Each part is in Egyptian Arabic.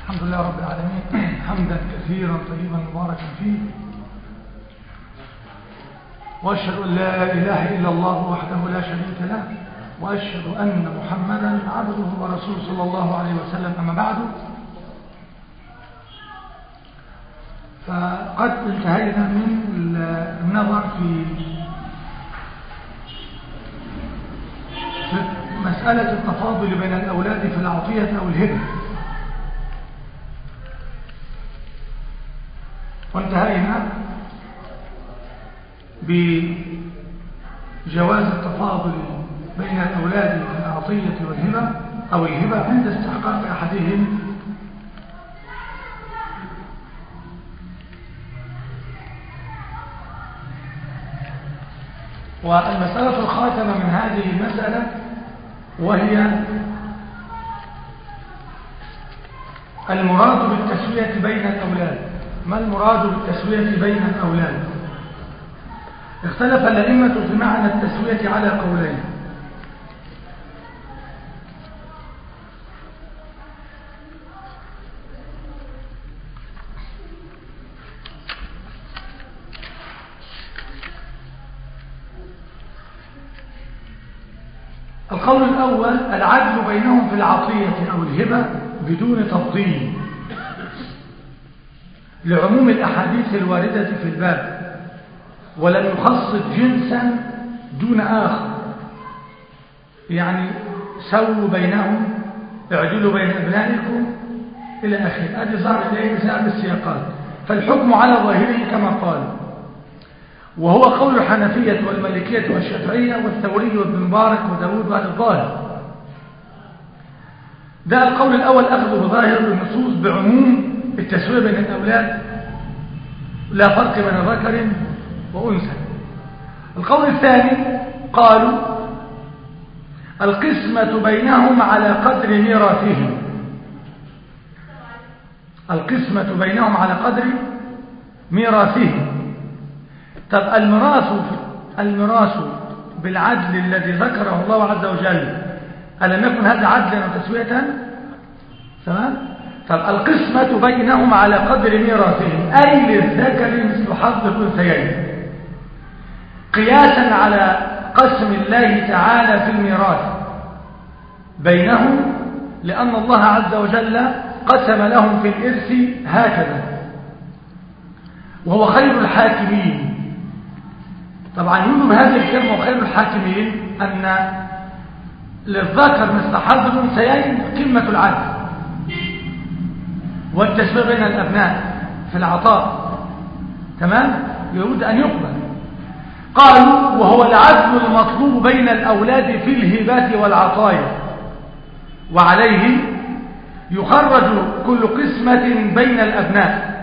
الحمد لله رب العالمين حمدا كثيرا طيبا مباركا فيه وأشهد أن لا إله إلا الله وحده لا شريك له وأشهد أن محمدا عبده ورسوله صلى الله عليه وسلم أما بعد فقد انتهينا من النظر في مسألة التفاضل بين الأولاد في العطية أو الهبة وانتهينا بجواز التفاضل بين الأولاد في العطية والهبة أو الهبة عند استحقاق أحدهم والمسألة الخاتمة من هذه المسألة وهي المراد بالتسوية بين الأولاد ما المراد بالتسوية بين الأولاد اختلف الأئمة في معنى التسوية على قولين القول الأول العدل بينهم في العطية أو الهبة بدون تفضيل لعموم الأحاديث الواردة في الباب ولم يخصص جنسا دون آخر يعني سووا بينهم اعدلوا بين أبنائكم إلى آخره هذه ظهر إليه بسبب السياقات فالحكم على ظاهره كما قال وهو قول الحنفية والمالكية والشافعية والثوري وابن مبارك وداود وأهل الظاهر ده القول الأول أخذ بظاهر النصوص بعموم التسوية بين الأولاد لا فرق بين ذكر وأنثى القول الثاني قالوا القسمة بينهم على قدر ميراثهم القسمة بينهم على قدر ميراثهم طب الميراث الميراث بالعدل الذي ذكره الله عز وجل ألم يكن هذا عدلا وتسوية تمام طب القسمة بينهم على قدر ميراثهم أي للذكر مثل حظ الأنثيين قياسا على قسم الله تعالى في الميراث بينهم لأن الله عز وجل قسم لهم في الإرث هكذا وهو خير الحاكمين طبعا يقولوا بهذه الكلمة وخير الحاكمين أن للذكر مثل حظ الأنثيين قمة العدل والتسوية بين الأبناء في العطاء تمام يريد أن يقبل قالوا وهو العدل المطلوب بين الأولاد في الهبات والعطايا وعليه يخرج كل قسمة بين الأبناء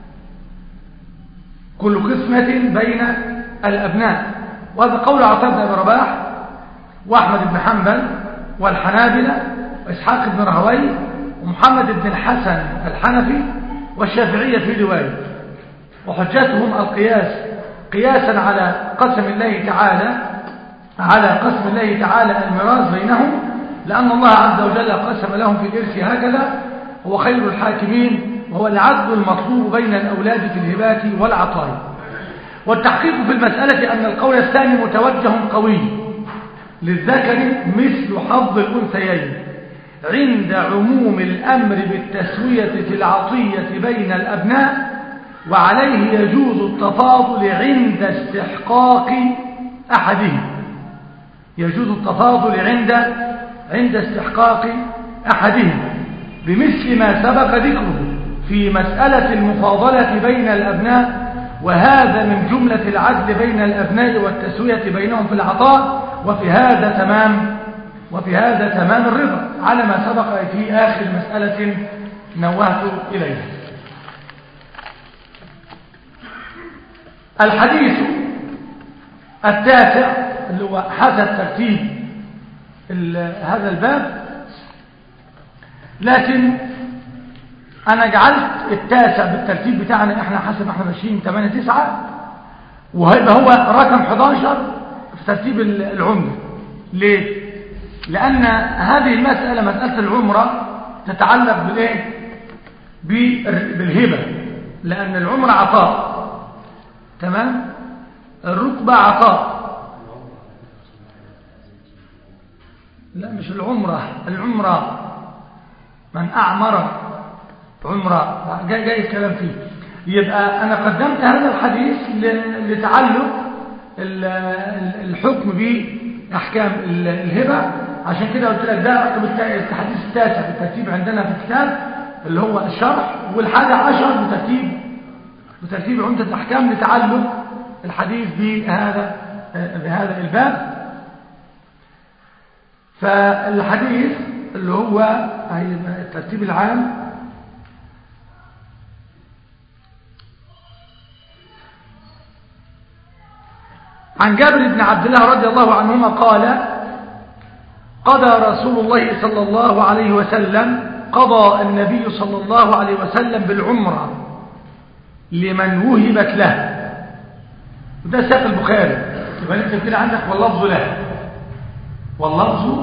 كل قسمة بين الأبناء وهذا قول عطاء بن أبي رباح وأحمد بن حنبل والحنابلة وإسحاق بن رهوي ومحمد بن الحسن الحنفي والشافعية في رواية وحجتهم القياس قياسا على قسم الله تعالى على قسم الله تعالى الميراث بينهم لأن الله عز وجل قسم لهم في الإرث هكذا هو خير الحاكمين وهو العدل المطلوب بين الأولاد في الهبات والعطايا والتحقيق في المسألة أن القول الثاني متوجه قوي للذكر مثل حظ الأنثيين عند عموم الأمر بالتسوية في العطية بين الأبناء وعليه يجوز التفاضل عند استحقاق أحدهم يجوز التفاضل عند عند استحقاق أحدهم بمثل ما سبق ذكره في مسألة المفاضلة بين الأبناء وهذا من جملة العدل بين الأبناء والتسوية بينهم في العطاء وفي هذا تمام وفي هذا تمام الرضا على ما سبق في آخر مسألة نوهت إليها الحديث التاسع اللي هو حسب ترتيب هذا الباب لكن أنا جعلت التاسع بالترتيب بتاعنا احنا حسب احنا ماشيين 8 9 وهيبقى هو رقم 11 في ترتيب العمدة ليه؟ لأن هذه المسألة مسألة العمرة تتعلق بالإيه؟ بالهبة لأن العمر عطاء تمام الركبة عطاء لا مش العمرة العمرة من أعمر عمرة جاي, جاي الكلام فيه يبقى أنا قدمت هذا الحديث لتعلق الحكم بأحكام الهبة عشان كده قلت لك ده رقم الحديث التاسع بالترتيب عندنا في الكتاب اللي هو الشرح والحادي عشر بترتيب بترتيب عمدة الأحكام لتعلق الحديث بهذا بهذا الباب فالحديث اللي هو الترتيب العام عن جابر بن عبد الله رضي الله عنهما قال قضى رسول الله صلى الله عليه وسلم قضى النبي صلى الله عليه وسلم بالعمرة لمن وهبت له وده ساق البخاري يبقى انت كده عندك واللفظ له واللفظ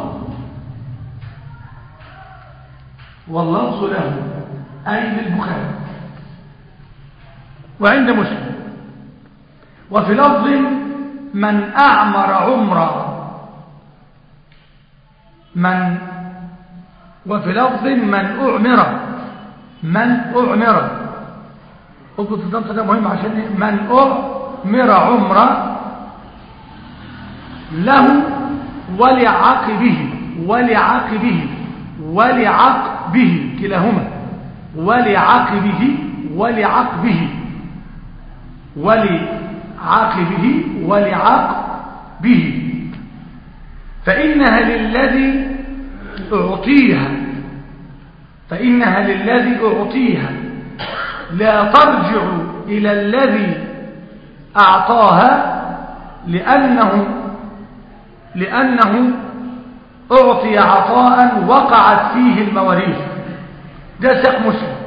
واللفظ له أي للبخاري وعند مسلم وفي لفظ من أعمر عمره من وفي لفظ من أعمر من أعمر اضبط الضبط ده مهم عشان من أعمر عمره له ولعقبه ولعقبه ولعقبه كلاهما ولعقبه ولعقبه ولعقبه ولعقبه فإنها للذي أعطيها فإنها للذي أعطيها لا ترجع إلى الذي أعطاها لأنه لأنه أعطي عطاء وقعت فيه المواريث ده ساق مسلم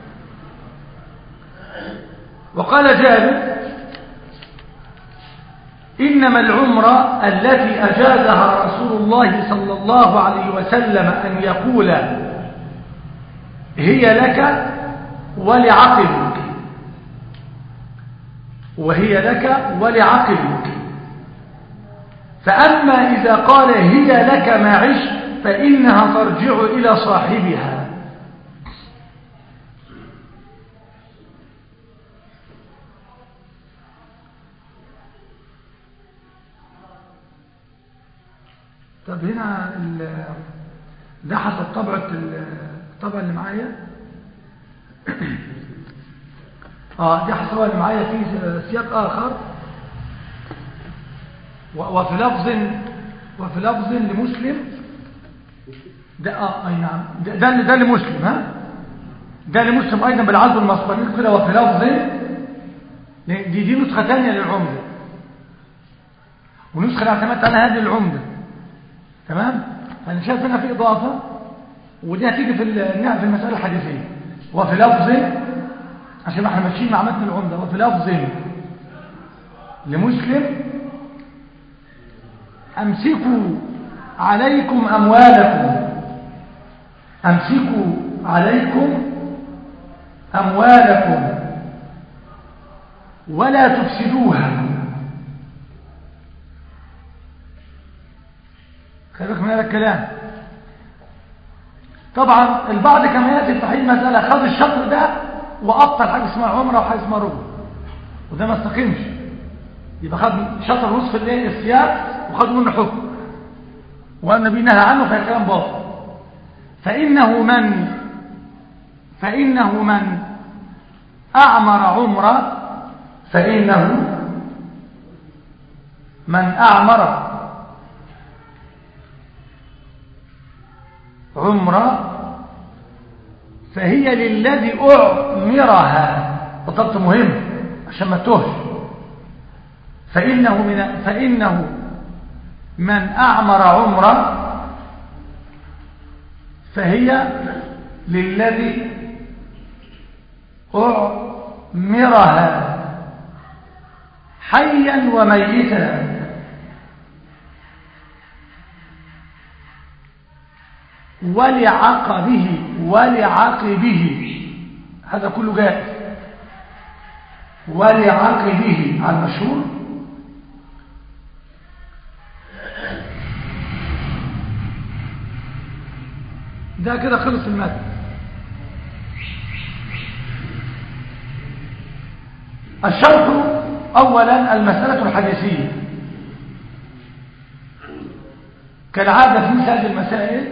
وقال جابر إنما العمرة التي أجازها رسول الله صلى الله عليه وسلم أن يقول هي لك ولعقلك وهي لك ولعقلك فأما إذا قال هي لك ما عشت فإنها ترجع إلى صاحبها طب هنا ده حسب طبعة الطبعة اللي معايا اه دي حسب اللي معايا في سياق آخر وفي لفظ وفي لفظ لمسلم ده اه اي نعم ده ده, ده لمسلم ها ده لمسلم ايضا بالعزو المصدري كده وفي لفظ دي دي نسخه ثانيه للعمده ونسخه اللي اعتمدت على هذه العمده تمام انا شايف هنا في اضافه ودي هتيجي في في المساله الحديثيه وفي لفظ عشان احنا ماشيين مع متن العمده وفي لفظ لمسلم امسكوا عليكم اموالكم امسكوا عليكم اموالكم ولا تفسدوها خليك من هذا الكلام طبعا البعض كما ياتي في صحيح مساله خد الشطر ده وابطل حاجه اسمها عمره وحاجه اسمها ربع وده ما استقيمش يبقى خد شطر نصف الايه السياق وخد منه حكم والنبي نهى عنه فهي كلام باطل فانه من فانه من اعمر عمره فانه من اعمر عمره فهي للذي أعمرها وطبط مهم عشان ما تهش فإنه من فإنه من أعمر عمره فهي للذي أعمرها حيا وميتا ولعقبه ولعقبه هذا كله جائز ولعقبه على المشهور ده كده خلص المادة الشرح أولا المسألة الحديثية كالعادة في هذه المسائل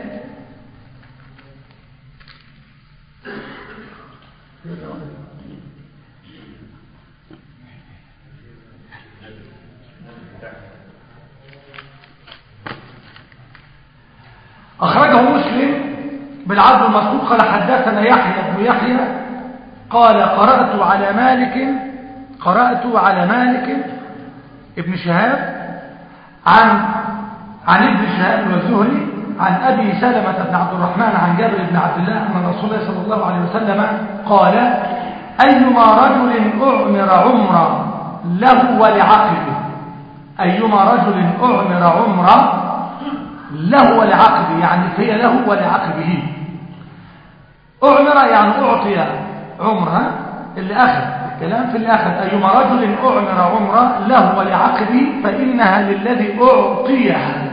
أخرجه مسلم بالعبد المسعود قال حدثنا يحيى بن يحيى قال قرأت على مالك قرأت على مالك ابن شهاب عن عن ابن شهاب والزهري عن أبي سلمة بن عبد الرحمن عن جابر بن عبد الله أن رسول الله صلى الله عليه وسلم قال أيما رجل أعمر عمرا له ولعقبه أيما رجل أعمر عمرا له ولعقبه يعني فهي له ولعقبه أعمر يعني أعطي عمرها اللي أخذ الكلام في الآخر أيما رجل أعمر عمره له ولعقبه فإنها للذي أعطيها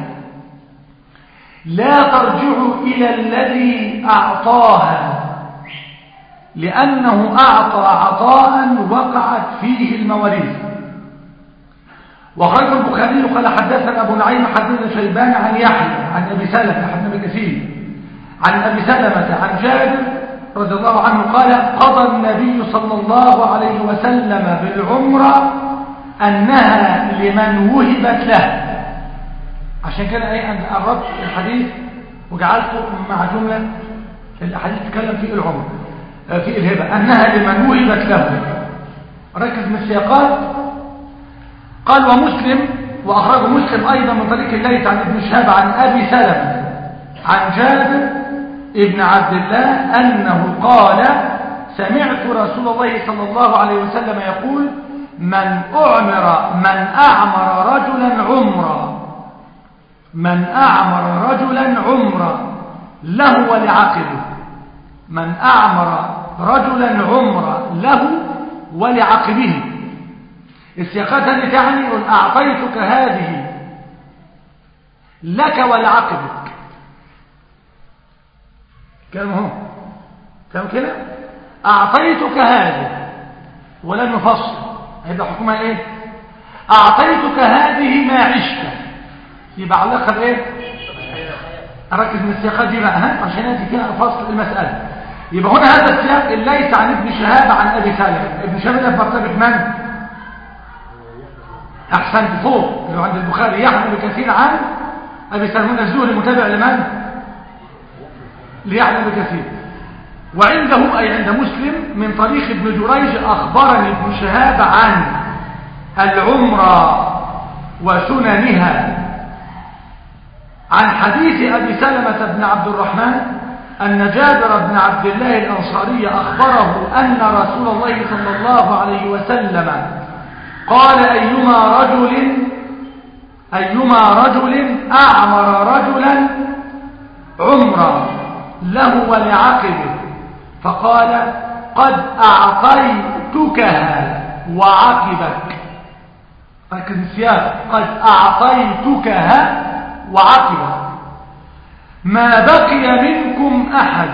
لا ترجع إلى الذي أعطاها لأنه أعطى عطاء وقعت فيه المواريث وخرج البخاري قال حدثنا أبو نعيم حدثنا شيبان عن يحيى عن أبي سلمة حدثنا بكثير عن أبي سلمة عن جابر رضي الله عنه قال قضى النبي صلى الله عليه وسلم بالعمرة أنها لمن وهبت له عشان كده ايه انا قربت الحديث وجعلته مع جملة الحديث تتكلم في العمر في الهبة أنها لمن وهبت له ركز من السياقات قال ومسلم وأخرجه مسلم أيضا من طريق الليث عن ابن شهاب عن أبي سلمة عن جابر ابن عبد الله أنه قال سمعت رسول الله صلى الله عليه وسلم يقول من أعمر من أعمر رجلا عمرا من أعمر رجلا عمرا له ولعقبه من أعمر رجلا عمرا له ولعقبه السياقات هذه تعني قل أعطيتك هذه لك ولعقبك كلام هو كلام كده أعطيتك هذه ولن نفصل هيبقى حكمها ايه أعطيتك هذه ما عشت يبقى علاقة بايه أركز من السياقات دي بقى ها عشان أدي فيها فصل المسألة يبقى هنا هذا السياق ليس عن ابن شهاب عن أبي سالم ابن شهاب ده في مرتبة من أحسنت فوق اللي عند البخاري يحمل كثير عن أبي سلمان الزهري متابع لمن ليعلم بكثير وعنده أي عند مسلم من طريق ابن جريج أخبرني ابن شهاب عن العمرة وسننها عن حديث أبي سلمة بن عبد الرحمن أن جابر بن عبد الله الأنصاري أخبره أن رسول الله صلى الله عليه وسلم قال أيما رجل أيما رجل أعمر رجلا عمرا له ولعقبه فقال قد أعطيتكها وعقبك ركز السياق قد أعطيتكها وعقبك ما بقي منكم أحد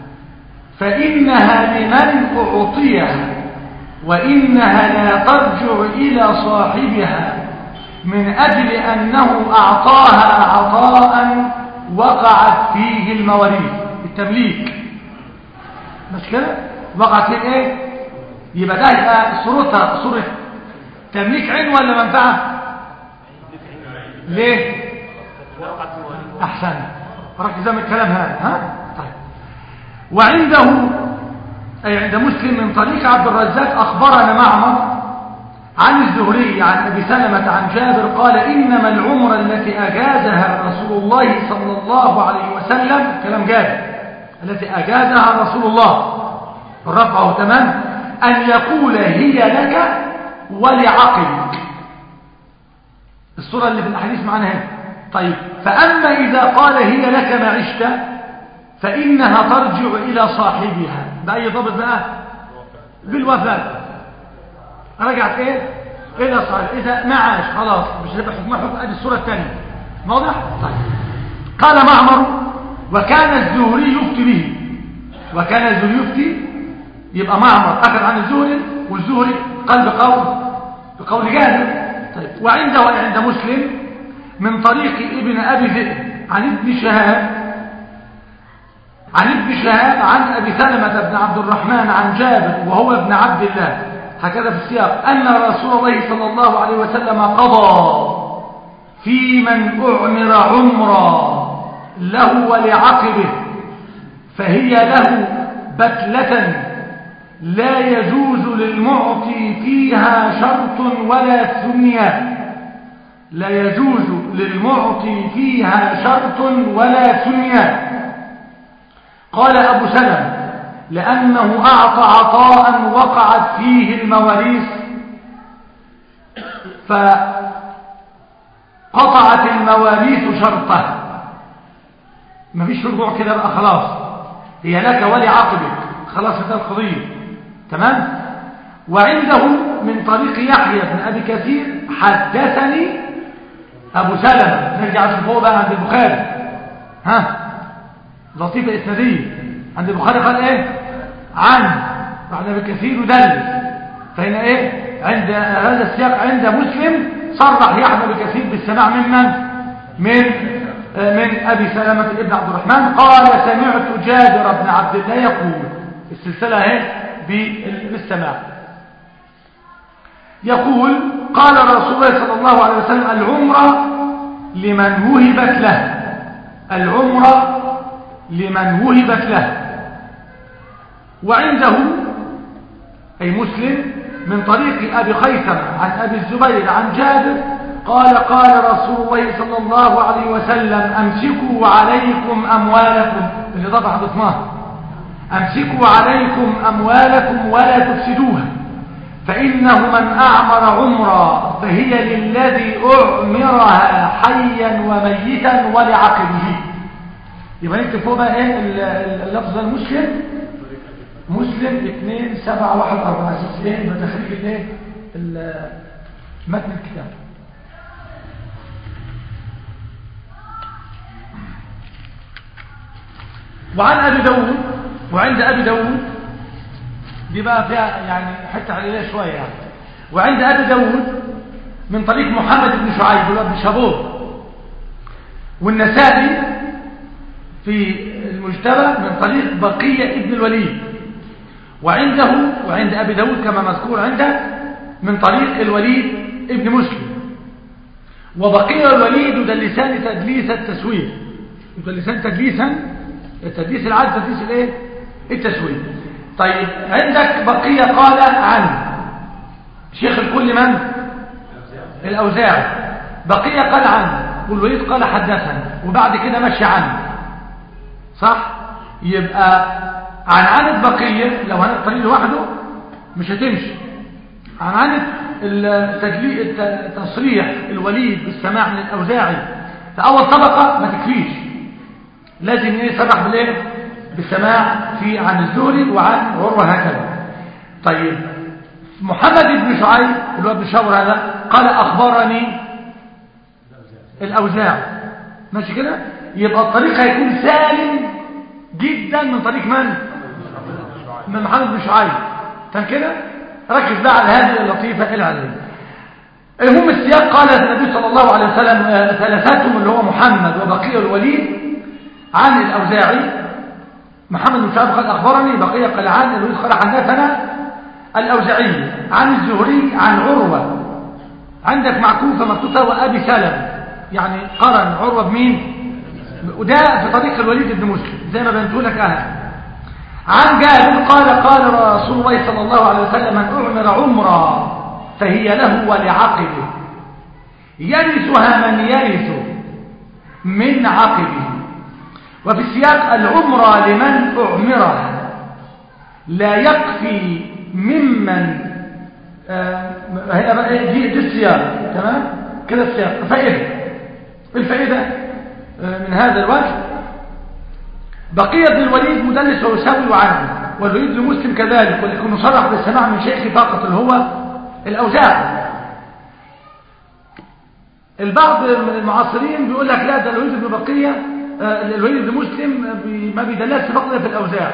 فإنها لمن أعطيها وإنها لا ترجع إلى صاحبها من أجل أنه أعطاها عطاء وقعت فيه المواريث التمليك مش كده وقعت فيه ايه يبقى ده يبقى صورتها صورة تمليك عين ولا منفعة ليه احسن ركز من الكلام هذا ها طيب وعنده أي عند مسلم من طريق عبد الرزاق أخبرنا معمر عن الزهري عن أبي سلمة عن جابر قال إنما العمر التي أجازها رسول الله صلى الله عليه وسلم كلام جابر التي أجازها رسول الله رفعه تمام أن يقول هي لك ولعقلك الصورة اللي في الأحاديث معنا هنا طيب فأما إذا قال هي لك ما عشت فإنها ترجع إلى صاحبها بأي ضبط بقى بالوفاة رجعت ايه الى صالح اذا ما عاش خلاص مش هيبقى حكمها حكم ادي الصورة الثانية واضح طيب قال معمر وكان الزهري يفتي به وكان الزهري يفتي يبقى معمر اخذ عن الزهري والزهري قال بقول بقول جابر طيب وعنده عند مسلم من طريق ابن ابي ذئب عن ابن شهاب عن ابن شهاب عن ابي سلمة بن عبد الرحمن عن جابر وهو ابن عبد الله هكذا في السياق ان رسول الله صلى الله عليه وسلم قضى في من اعمر عمرا له ولعقبه فهي له بتلة لا يجوز للمعطي فيها شرط ولا ثنيا لا يجوز للمعطي فيها شرط ولا ثنيا قال أبو سلم لأنه أعطى عطاء وقعت فيه المواريث فقطعت المواريث شرطه مفيش رجوع كده بقى خلاص هي لك ولعقبك خلاص هذا القضية تمام وعنده من طريق يحيى بن أبي كثير حدثني أبو سلمة نرجع نشوفه بقى عند البخاري ها لطيفة إسنادية عند البخاري قال إيه عن بعد أبي كثير ودلس فهنا إيه عند هذا السياق عند مسلم صرح يحيى بن كثير بالسماع ممن من من أبي سلامة ابن عبد الرحمن قال سمعت جابر بن عبد الله يقول السلسلة اهي بالسماع يقول قال رسول الله صلى الله عليه وسلم العمرة لمن وهبت له العمرة لمن وهبت له وعنده أي مسلم من طريق أبي خيثم عن أبي الزبير عن جابر قال قال رسول الله صلى الله عليه وسلم أمسكوا عليكم أموالكم اللي ضبع ضفناه أمسكوا عليكم أموالكم ولا تفسدوها فإنه من أعمر عمرا فهي للذي أعمرها حيا وميتا ولعقبه يبقى نكتب فوق بقى ايه اللفظ المسلم مسلم 2 7 1 4 6 ايه بتخريج الايه متن الكتاب وعن أبي داود وعند أبي داود دي بقى فيها يعني حتى عليها شوية يعني وعند أبي داود من طريق محمد بن شعيب بن شابور والنسائي في المجتبى من طريق بقية ابن الوليد وعنده وعند أبي داود كما مذكور عنده من طريق الوليد ابن مسلم وبقية الوليد يدلسان تدليس التسوير يدلسان تدليسا التدليس العادي تدليس الايه التسوير طيب عندك بقية قال عن شيخ الكل من الأوزاعي بقية قال عن والوليد قال حدثنا وبعد كده مشي عنه صح يبقى عن عن بقية لو هنطريق لوحده مش هتمشي عن عن تصريح الوليد بالسماع من الأوزاعي فأول طبقة ما تكفيش لازم يصرح بالايه بالسماع في عن الزهري وعن عروه هكذا طيب محمد بن شعيب اللي هو ابن شاور هذا قال اخبرني الاوزاع ماشي كده يبقى الطريق هيكون سالم جدا من طريق من من محمد بن شعيب كان كده ركز بقى على هذه اللطيفه العلميه المهم السياق قال النبي صلى الله عليه وسلم ثلاثتهم اللي هو محمد وبقيه الوليد عن الأوزاعي محمد بن شعب قال أخبرني بقية قال عن الوليد قال حدثنا الأوزاعي عن الزهري عن عروة عندك معكوفة مكتوبة وأبي سلم يعني قرن عروة بمين وده في طريق الوليد بن مسلم زي ما بنتو لك أهل عن جابر قال قال رسول الله صلى الله عليه وسلم من أعمر عمرا فهي له ولعقبه يرثها من يرث من عقبه وفي السياق العمرة لمن أعمرها لا يكفي ممن هنا بقى دي, دي السياق تمام كده السياق فائدة الفائدة من هذا الوجه بقية بن الوليد مدلس ويساوي عنه والوليد لمسلم كذلك ولكن نصرح بالسماع من شيخ فقط اللي هو الأوزاع البعض من المعاصرين بيقول لك لا ده الوليد بن بقية آه، الوليد بن مسلم بي- ما بيدلسش فقط في الأوزاع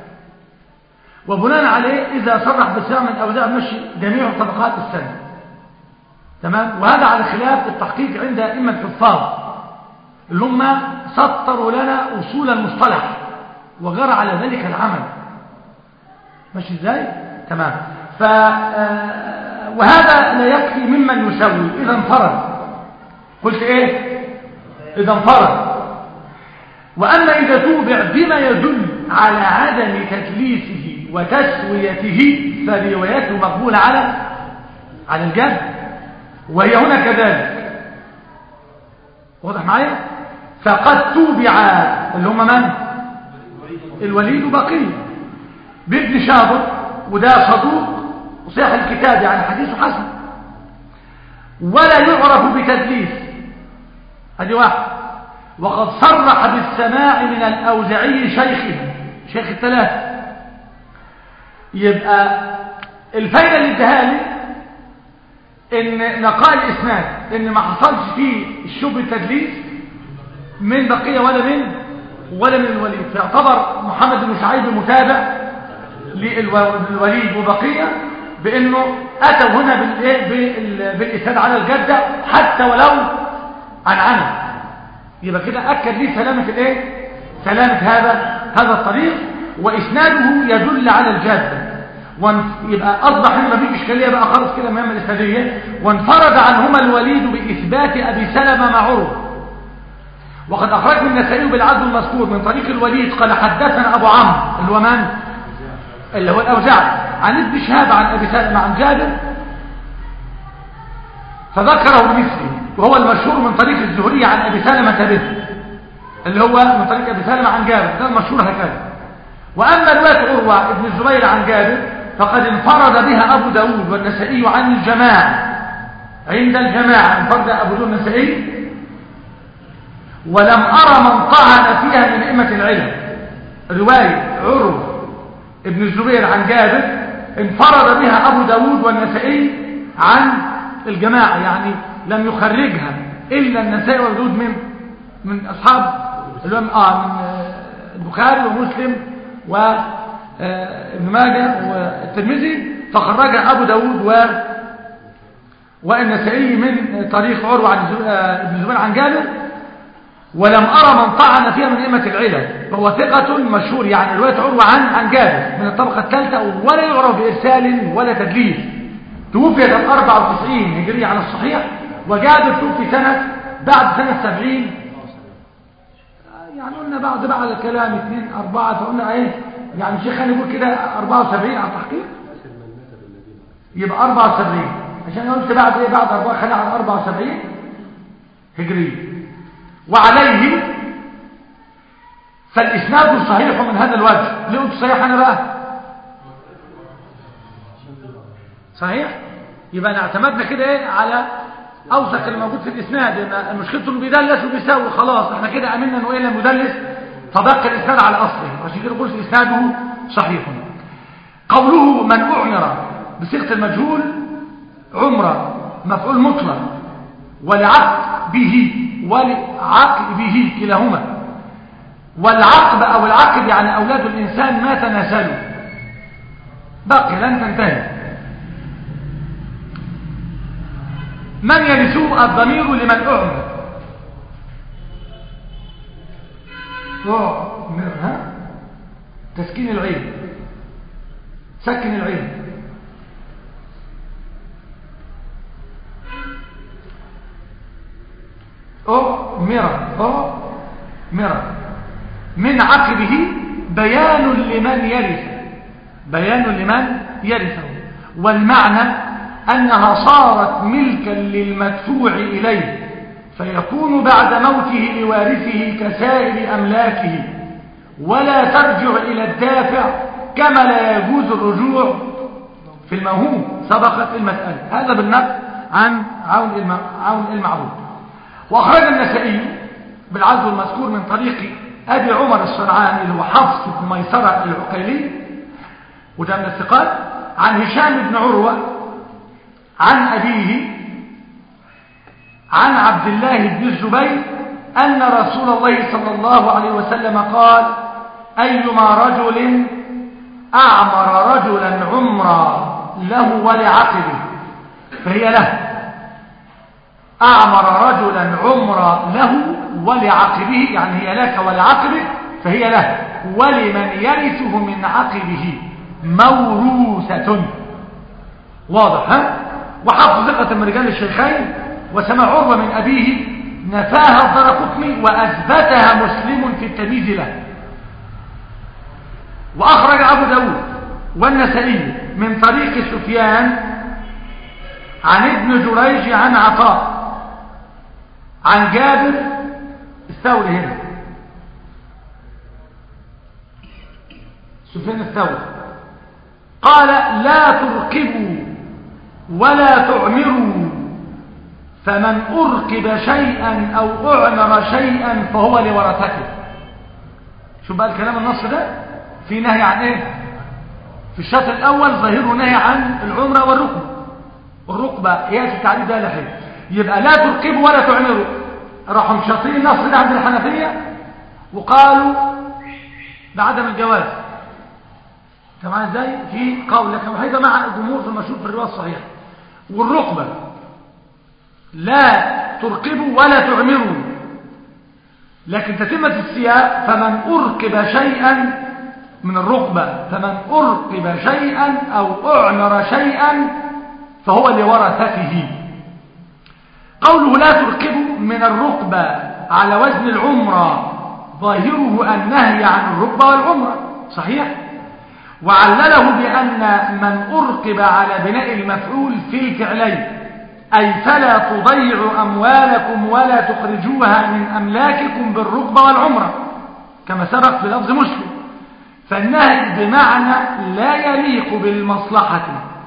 وبناء عليه إذا صرح بالسماع من الأوزاع مشي جميع طبقات السنة تمام وهذا على خلاف التحقيق عند أئمة الحفاظ اللي هم سطروا لنا أصول المصطلح وغير على ذلك العمل ماشي ازاي تمام ف آه، وهذا لا يكفي ممن يسوي اذا انفرد قلت ايه اذا انفرد واما اذا توبع بما يدل على عدم تدليسه وتسويته فروايته مقبوله على على الجد وهي هنا كذلك واضح معايا فقد توبع اللي هم من الوليد بقيه بابن شاطر وده صدوق وصيح الكتاب يعني حديثه حسن ولا يعرف بتدليس هذه واحد وقد صرح بالسماع من الأوزعي شيخه شيخ الثلاثة يبقى الفايدة اللي اداها لي ان نقاء الاسناد ان ما حصلش فيه الشبه التدليس من بقية ولا من ولا من الوليد فيعتبر محمد بن شعيب متابع للوليد وبقية بانه اتوا هنا بالايه بال- بالاسناد على الجدة حتى ولو عن عنه يبقى كده اكد لي سلامة الايه سلامة هذا هذا الطريق واسناده يدل على الجادة وان- يبقى اصبح هنا مفيش اشكاليه بقى خالص كده مهمه الاسناديه وانفرد عنهما الوليد باثبات ابي سلمة مع عروه وقد أخرجه النسائي بالعدل المذكور من طريق الوليد قال حدثنا أبو عمرو اللي هو من؟ اللي هو الأوزاعي عن ابن شهاب عن أبي سلمة عن جابر فذكره بمثله وهو المشهور من طريق الزهري عن أبي سلمة به اللي هو من طريق أبي سلمة عن جابر ده المشهور هكذا وأما رواية عروة ابن الزبير عن جابر فقد انفرد بها أبو داود والنسائي عن الجماعة عند الجماعة انفرد أبو داود النسائي ولم أرى من طعن فيها من أئمة العلم رواية عروة ابن الزبير عن جابر انفرد بها أبو داود والنسائي عن الجماعة يعني لم يخرجها إلا النسائي وابو داود من من أصحاب اللي هم آه من آه، البخاري ومسلم وابن ماجه والترمذي فخرجها أبو داود و والنسائي من طريق عروة عن الزب- آه، ابن الزبير عن جابر ولم أرى من طعن فيها من أئمة العلل فهو ثقة مشهور يعني رواية عروة عن عن جابر من الطبقة الثالثة ولا يعرف بإرسال ولا تدليس توفي سنة 94 هجرية على الصحيح وجابر توفي سنة بعد سنة 70 يعني قلنا بعد بقى على الكلام 2 4 فقلنا ايه يعني الشيخ خلينا نقول كده 74 على التحقيق يبقى 74 عشان قلت بعد ايه بعد 4 خلينا على 74 هجرية وعليه فالإسناد صحيح من هذا الوجه ليه قلت صحيح أنا بقى صحيح يبقى أنا اعتمدنا كده إيه على أوثق الموجود في الإسناد لأن مشكلته إنه بيدلس وبيساوي خلاص احنا كده أمنا إنه إيه لم يدلس فبقى الإسناد على أصله عشان كده قلت إسناده صحيح قوله من أعمر بصيغة المجهول عمرة مفعول مطلق ولعقد به ولعقد به كلاهما والعقب أو العقب يعني أولاد الإنسان ما تناسلوا بقي لن تنتهي من يرثوه الضمير لمن أعمر أعمر ها تسكين العين سكن العين أمر أمر من عقبه بيان لمن يرث بيان لمن يرثه والمعنى أنها صارت ملكا للمدفوع إليه فيكون بعد موته لوارثه كسائر أملاكه ولا ترجع إلى الدافع كما لا يجوز الرجوع في الموهوم سبقت المسألة هذا بالنقل عن عون الم- عون المعبود وأخرج النسائي بالعزو المذكور من طريق أبي عمر الصنعاني اللي هو حفص بن ميسرة العقيلي وده من الثقات عن هشام بن عروة عن أبيه عن عبد الله بن الزبير أن رسول الله صلى الله عليه وسلم قال أيما رجل أعمر رجلا عمرا له ولعقبه فهي له أعمر رجلا عمرا له ولعقبه يعني هي لك ولعقبه فهي له ولمن يرثه من عقبه موروثة واضح ها وحفظ ثقة من رجال الشيخين وسمع عروة من أبيه نفاها الدرقطني وأثبتها مسلم في التمييز له وأخرج أبو داود والنسائي من طريق سفيان عن ابن جريج عن عطاء عن جابر استولي هنا سفيان الثوري قال لا تركبوا ولا تعمروا فمن أركب شيئا أو أعمر شيئا فهو لورثته شو بقى الكلام النص ده في نهي عن ايه في الشرط الأول ظاهره نهي عن العمرة والركب الركبة يأتي التعريف ده لحين يبقى لا تركبوا ولا تعمروا راحوا مشاطين النص ده عند الحنفية وقالوا بعدم الجواز تمام ازاي في قول لكن وحيدة مع الجمهور في المشهور في الرواية الصحيحة والركبة لا تركبوا ولا تعمروا لكن تتمة السياق فمن أركب شيئا من الركبة فمن أركب شيئا أو أعمر شيئا فهو لورثته قوله لا تركبوا من الركبة على وزن العمرة ظاهره النهي عن الركبة والعمرة صحيح وعلله بأن من أركب على بناء المفعول في الفعلين أي فلا تضيعوا أموالكم ولا تخرجوها من أملاككم بالركبة والعمرة كما سبق في لفظ مسلم فالنهي بمعنى لا يليق بالمصلحة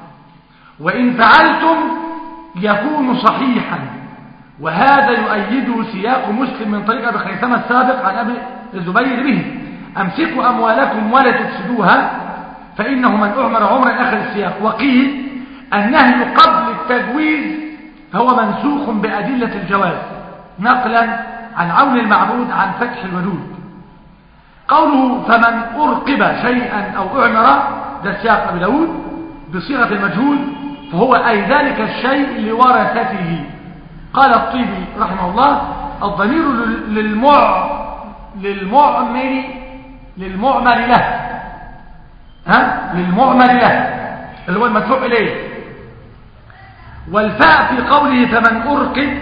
وإن فعلتم يكون صحيحا وهذا يؤيده سياق مسلم من طريق أبي خيثمة السابق عن أبي الزبير به أمسكوا أموالكم ولا تفسدوها فإنه من أعمر عمرا آخر السياق وقيل النهي قبل التجويز هو منسوخ بأدلة الجواز نقلا عن عون المعبود عن فتح الودود قوله فمن أرقب شيئا أو أعمر ده سياق أبي داود بصيغة المجهول فهو أي ذلك الشيء لورثته قال الطيبي رحمه الله الضمير للمع للمعمل للمعمل له ها للمعمل له اللي هو المدفوع إليه والفاء في قوله فمن أركب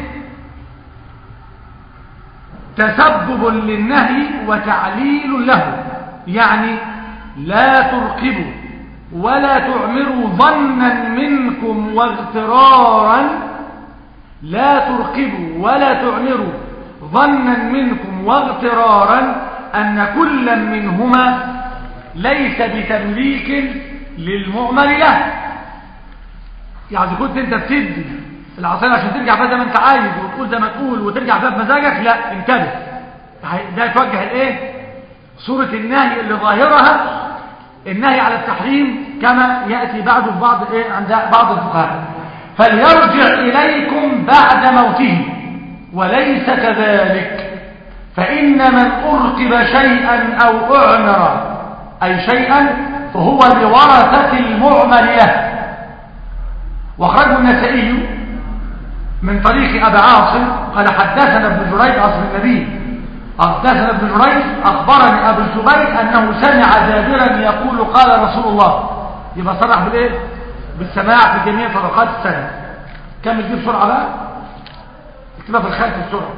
تسبب للنهي وتعليل له يعني لا تركبوا ولا تعمروا ظنا منكم واغترارا لا تركبوا ولا تعمروا ظنا منكم واغترارا أن كلا منهما ليس بتمليك للمؤمن له يعني كنت انت بتدي العصايه عشان ترجع فيها زي ما انت عايز وتقول زي ما تقول وترجع فيها بمزاجك لا انتبه ده يتوجه الايه صورة النهي اللي ظاهرها النهي على التحريم كما يأتي بعده في بعض ايه عند بعض الفقهاء فليرجع إليكم بعد موته وليس كذلك فإن من أركب شيئا أو أعمر أي شيئا فهو لورثة المعمل له وخرجه النسائي من طريق أبي عاصم قال حدثنا ابن جريج عصر النبي حدثنا ابن جريج أخبرني أبو الزبير أنه سمع جابرا يقول قال رسول الله يبقى صرح بالإيه؟ بالسماع في جميع طبقات السنة كمل دي بسرعة بقى اكتبها في الخلف بسرعة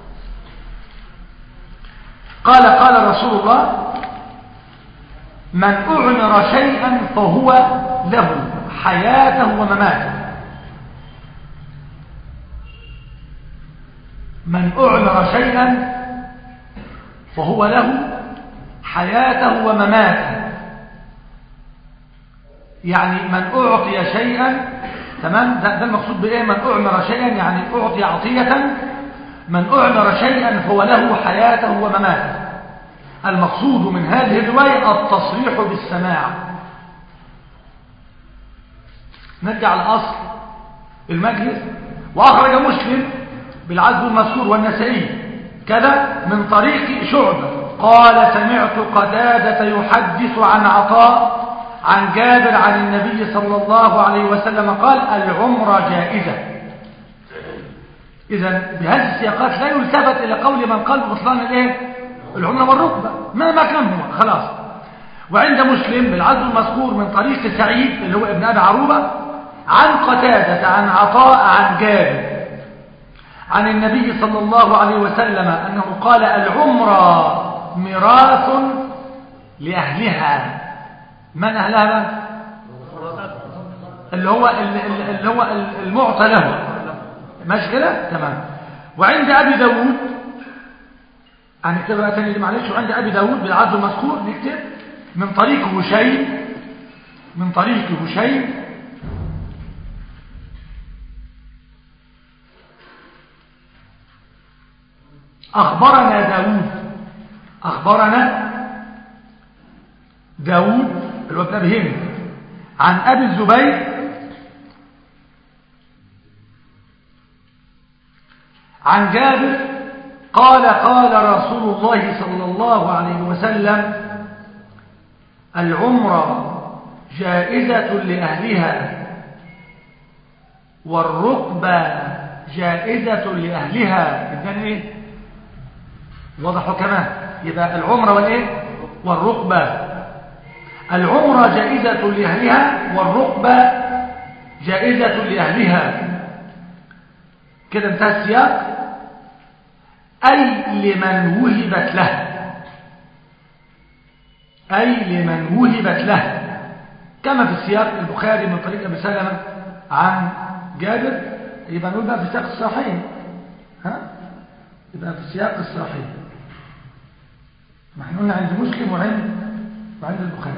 قال قال رسول الله من أعمر شيئا فهو له حياته ومماته من أعمر شيئا فهو له حياته ومماته يعني من أعطي شيئا تمام ده, ده المقصود بإيه من أعمر شيئا يعني أعطي عطية من أعمر شيئا فهو له حياته ومماته المقصود من هذه الرواية التصريح بالسماع نرجع لأصل المجلس وأخرج مسلم بالعزم المذكور والنسائي كذا من طريق شعبة قال سمعت قتادة يحدث عن عطاء عن جابر عن النبي صلى الله عليه وسلم قال العمرة جائزة إذا بهذه السياقات لا يلتفت إلى قول من قال بطلان الإيه؟ العمرة والركبة ما ما كان هو خلاص وعند مسلم بالعزم المذكور من طريق سعيد اللي هو ابن أبي عروبة عن قتادة عن عطاء عن جابر عن النبي صلى الله عليه وسلم أنه قال العمرة ميراث لأهلها من أهلها اللي هو اللي هو المعطى له ماشي كده تمام وعند أبي داود هنكتب بقى تاني معلش وعند أبي داود بالعدل المذكور نكتب من طريق هشيم من طريق هشيم أخبرنا داود أخبرنا داود اللي هو ابن أبي هند عن أبي الزبير عن جابر قال قال رسول الله صلى الله عليه وسلم العمرة جائزة لأهلها والركبة جائزة لأهلها إذن إيه وضحوا كمان يبقى العمرة والإيه والركبة العمرة جائزة لأهلها والركبة جائزة لأهلها كده انتهى السياق أي لمن وهبت له أي لمن وهبت له كما في السياق البخاري من طريق أبي سلمة عن جابر يبقى نقول بقى في سياق الصحيح ها يبقى في سياق الصحيح ما احنا قلنا عند مسلم وعند وعند البخاري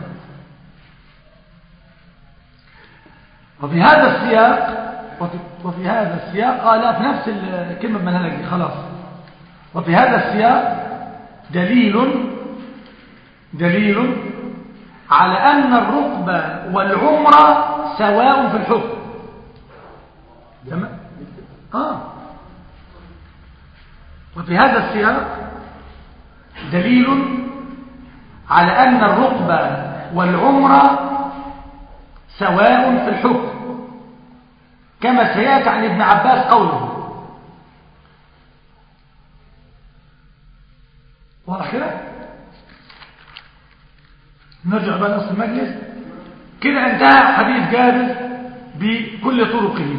وفي هذا السياق وفي, وفي هذا السياق آه لا في نفس الكلمة بمنهلك دي خلاص وفي هذا السياق دليل دليل على أن الركبة والعمرة سواء في الحكم تمام آه وفي هذا السياق دليل على أن الركبة والعمرة سواء في الحكم كما سيأتي عن ابن عباس قوله واضح كده نرجع بقى لأصل المجلس كده انتهى حديث جابر بكل طرقه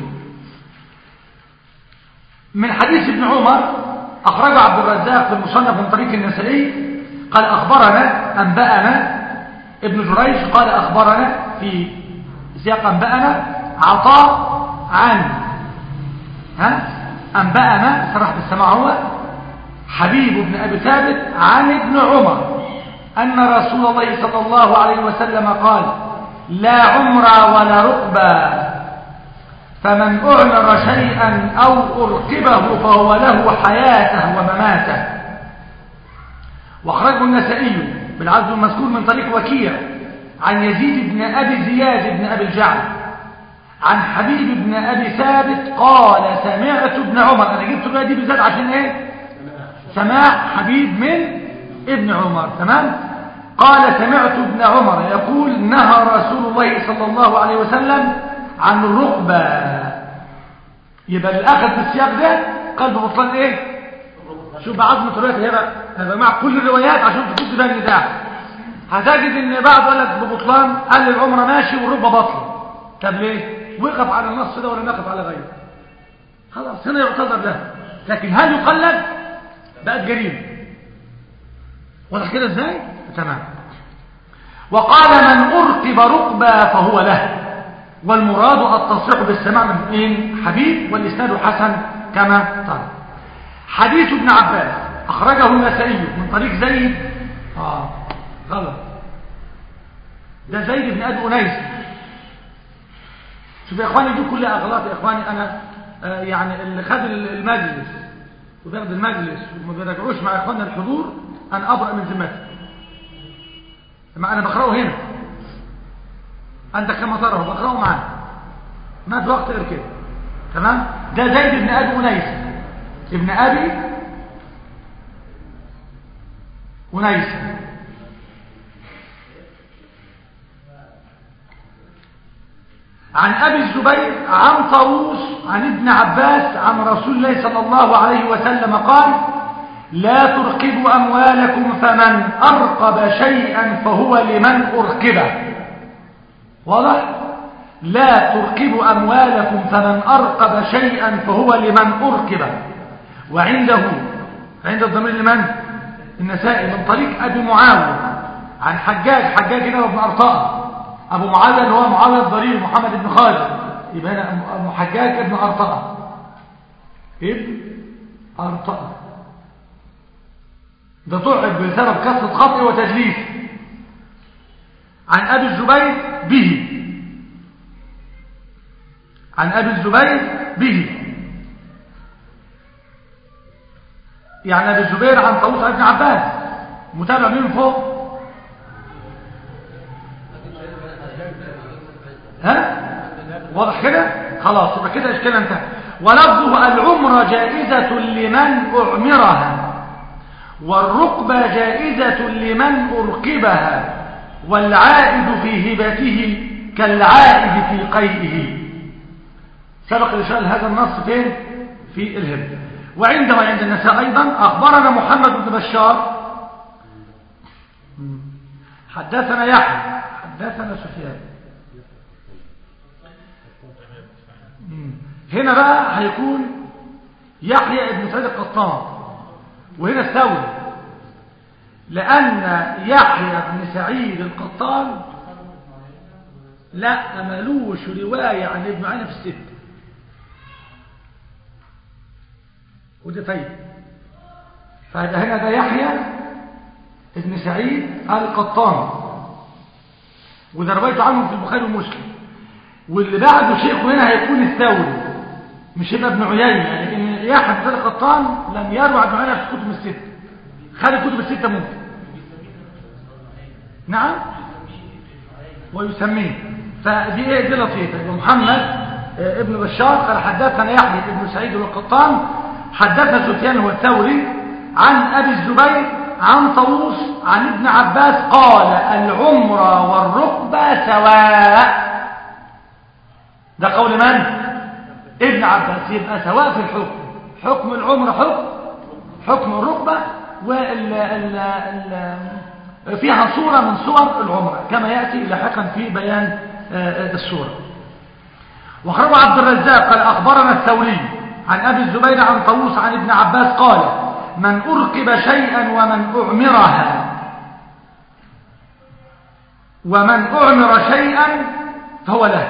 من حديث ابن عمر أخرجه عبد الرزاق في المصنف من طريق النسائي قال أخبرنا أنبأنا ابن جريج قال أخبرنا في سياق أنبأنا عطاء عن ها أنبأنا صرح بالسماع هو حبيب بن أبي ثابت عن ابن عمر أن رسول الله صلى الله عليه وسلم قال لا عمر ولا ركبة فمن أعمر شيئا أو أركبه فهو له حياته ومماته واخرجه النسائي بالعزم المذكور من طريق وكيع عن يزيد بن أبي زياد بن أبي الجعد عن حبيب بن أبي ثابت قال سمعت ابن عمر أنا جبت الرواية دي بالذات عشان إيه سماع حبيب من ابن عمر تمام قال سمعت ابن عمر يقول نهى رسول الله صلى الله عليه وسلم عن الركبة يبقى الأخذ بالسياق ده قلب بطلان ايه شوف بعظمة الروايات هيبقى هيبقى مع كل الروايات عشان تفوت بها النزاع هتجد ان بعض قال لك ببطلان قال العمره ماشي والركبه باطله طب ليه وقف على النص ده ولا نقف على غيره خلاص هنا يعتذر له لكن هل يقلد بقت جريمه واضح كده ازاي تمام وقال من اركب ركبه فهو له والمراد التصريح بالسماع من مين حبيب والاسناد حسن كما قال حديث ابن عباس اخرجه النسائي من طريق زيد اه غلط ده زيد بن ابي انيس شوف يا اخواني دي كلها اغلاط يا اخواني انا آه يعني اللي خد المجلس وبياخد المجلس وما بيراجعوش مع اخواننا الحضور انا ابرأ من ذمتي ما انا بقراه هنا انت كما تراه بقراه معانا ما في وقت غير كده تمام ده زيد بن ابي انيس ابن ابي انيس عن ابي الزبير عن طاووس عن ابن عباس عن رسول الله صلى الله عليه وسلم قال لا ترقبوا اموالكم فمن ارقب شيئا فهو لمن ارقبه واضح لا ترقبوا أموالكم فمن أرقب شيئا فهو لمن أرقب وعنده عند الضمير لمن النسائي من طريق أبي معاوية عن حجاج حجاج هنا ابن أرطاء أبو معاوية اللي هو معاوية الضرير محمد بن خالد يبقى هنا أبو حجاج ابن أرطاء ابن أرطاء ده طعب بسبب كسرة خطئ وتجليس عن أبي الزبير به عن أبي الزبير به يعني أبي الزبير عن طاووس ابن عباس متابع مين فوق ها واضح كده خلاص يبقى كده اشكال انتهى ولفظه العمرة جائزة لمن أعمرها والركبة جائزة لمن أركبها والعائد في هبته كالعائد في قيئه سبق الإشارة لهذا النص فين في الهب وعندما عند النساء أيضا أخبرنا محمد بن بشار حدثنا يحيى حدثنا سفيان هنا بقى هيكون يحيى ابن سعيد القطان وهنا الثوري لأن يحيى بن سعيد القطان لا ملوش رواية عن ابن عين في الست وده فايد فهذا هنا ده يحيى ابن سعيد القطان وده رويته عنه في البخاري ومسلم واللي بعده شيخه هنا هيكون الثوري مش هيبقى ابن عيينة لكن يحيى بن سعيد القطان لم يروي عن ابن عيينة في الكتب الستة خد الكتب الستة ممكن نعم ويسميه فدي ايه دي لطيفه يبقى محمد ابن بشار قال حدثنا يحيى ابن سعيد القطان حدثنا سفيان هو الثوري عن ابي الزبير عن طاووس عن ابن عباس قال العمره والركبه سواء ده قول من ابن عباس يبقى سواء في الحكم حكم العمره حكم حكم الركبه وال ال ال فيها صورة من صور العمرة كما يأتي لاحقا في بيان الصورة وخرج عبد الرزاق قال أخبرنا الثوري عن أبي الزبير عن طاووس عن ابن عباس قال من أركب شيئا ومن أعمرها ومن أعمر شيئا فهو له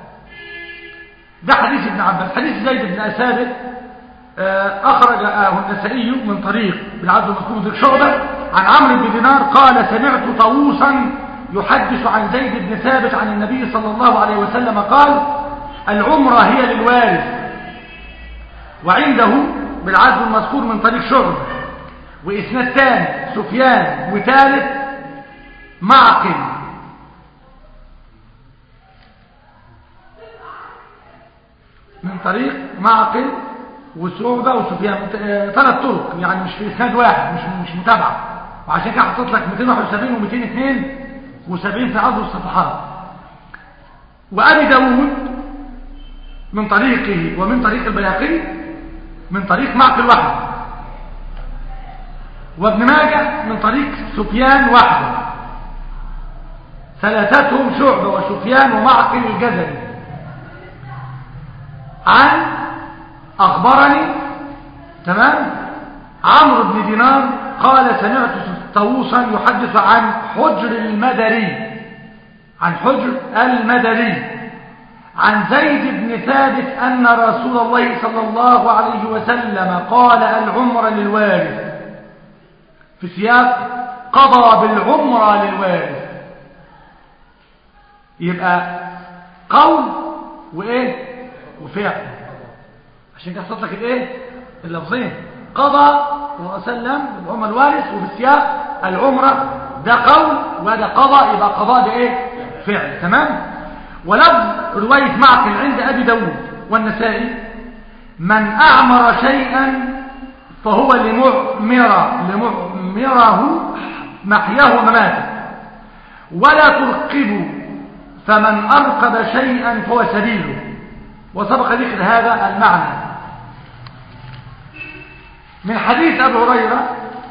ده حديث ابن عباس حديث زيد بن أسابق أخرج النسائي من طريق بالعبد المذكور من شعبة عن عمرو بن دينار قال سمعت طاووسا يحدث عن زيد بن ثابت عن النبي صلى الله عليه وسلم قال العمرة هي للوارث وعنده بالعدل المذكور من طريق شعبة وإسناد ثاني سفيان وثالث معقل من طريق معقل وشعبة وسفيان ثلاث طرق يعني مش في اسناد واحد مش مش متابعه وعشان كده حطيت لك 271 و272 في عدد الصفحات وابي داوود من طريقه ومن طريق البياقي من طريق معقل وحده وابن ماجه من طريق سفيان وحده ثلاثتهم شعبة وسفيان ومعقل الجزري عن أخبرني تمام عمرو بن دينار قال سمعت طاووسا يحدث عن حجر المدري عن حجر المدري عن زيد بن ثابت أن رسول الله صلى الله عليه وسلم قال العمر للوارث في سياق قضى بالعمر للوارث يبقى قول وإيه وفعل عشان كده لك الايه اللفظين قضى وسلم العمر الوارث وفي السياق العمرة ده قول وده قضاء يبقى قضاء ده ايه فعل تمام ولفظ رواية معقل عند أبي داود والنسائي من أعمر شيئا فهو لمعمر لمعمره محياه ومماته ولا ترقبوا فمن أرقب شيئا فهو سبيله وسبق ذكر هذا المعنى من حديث أبي هريرة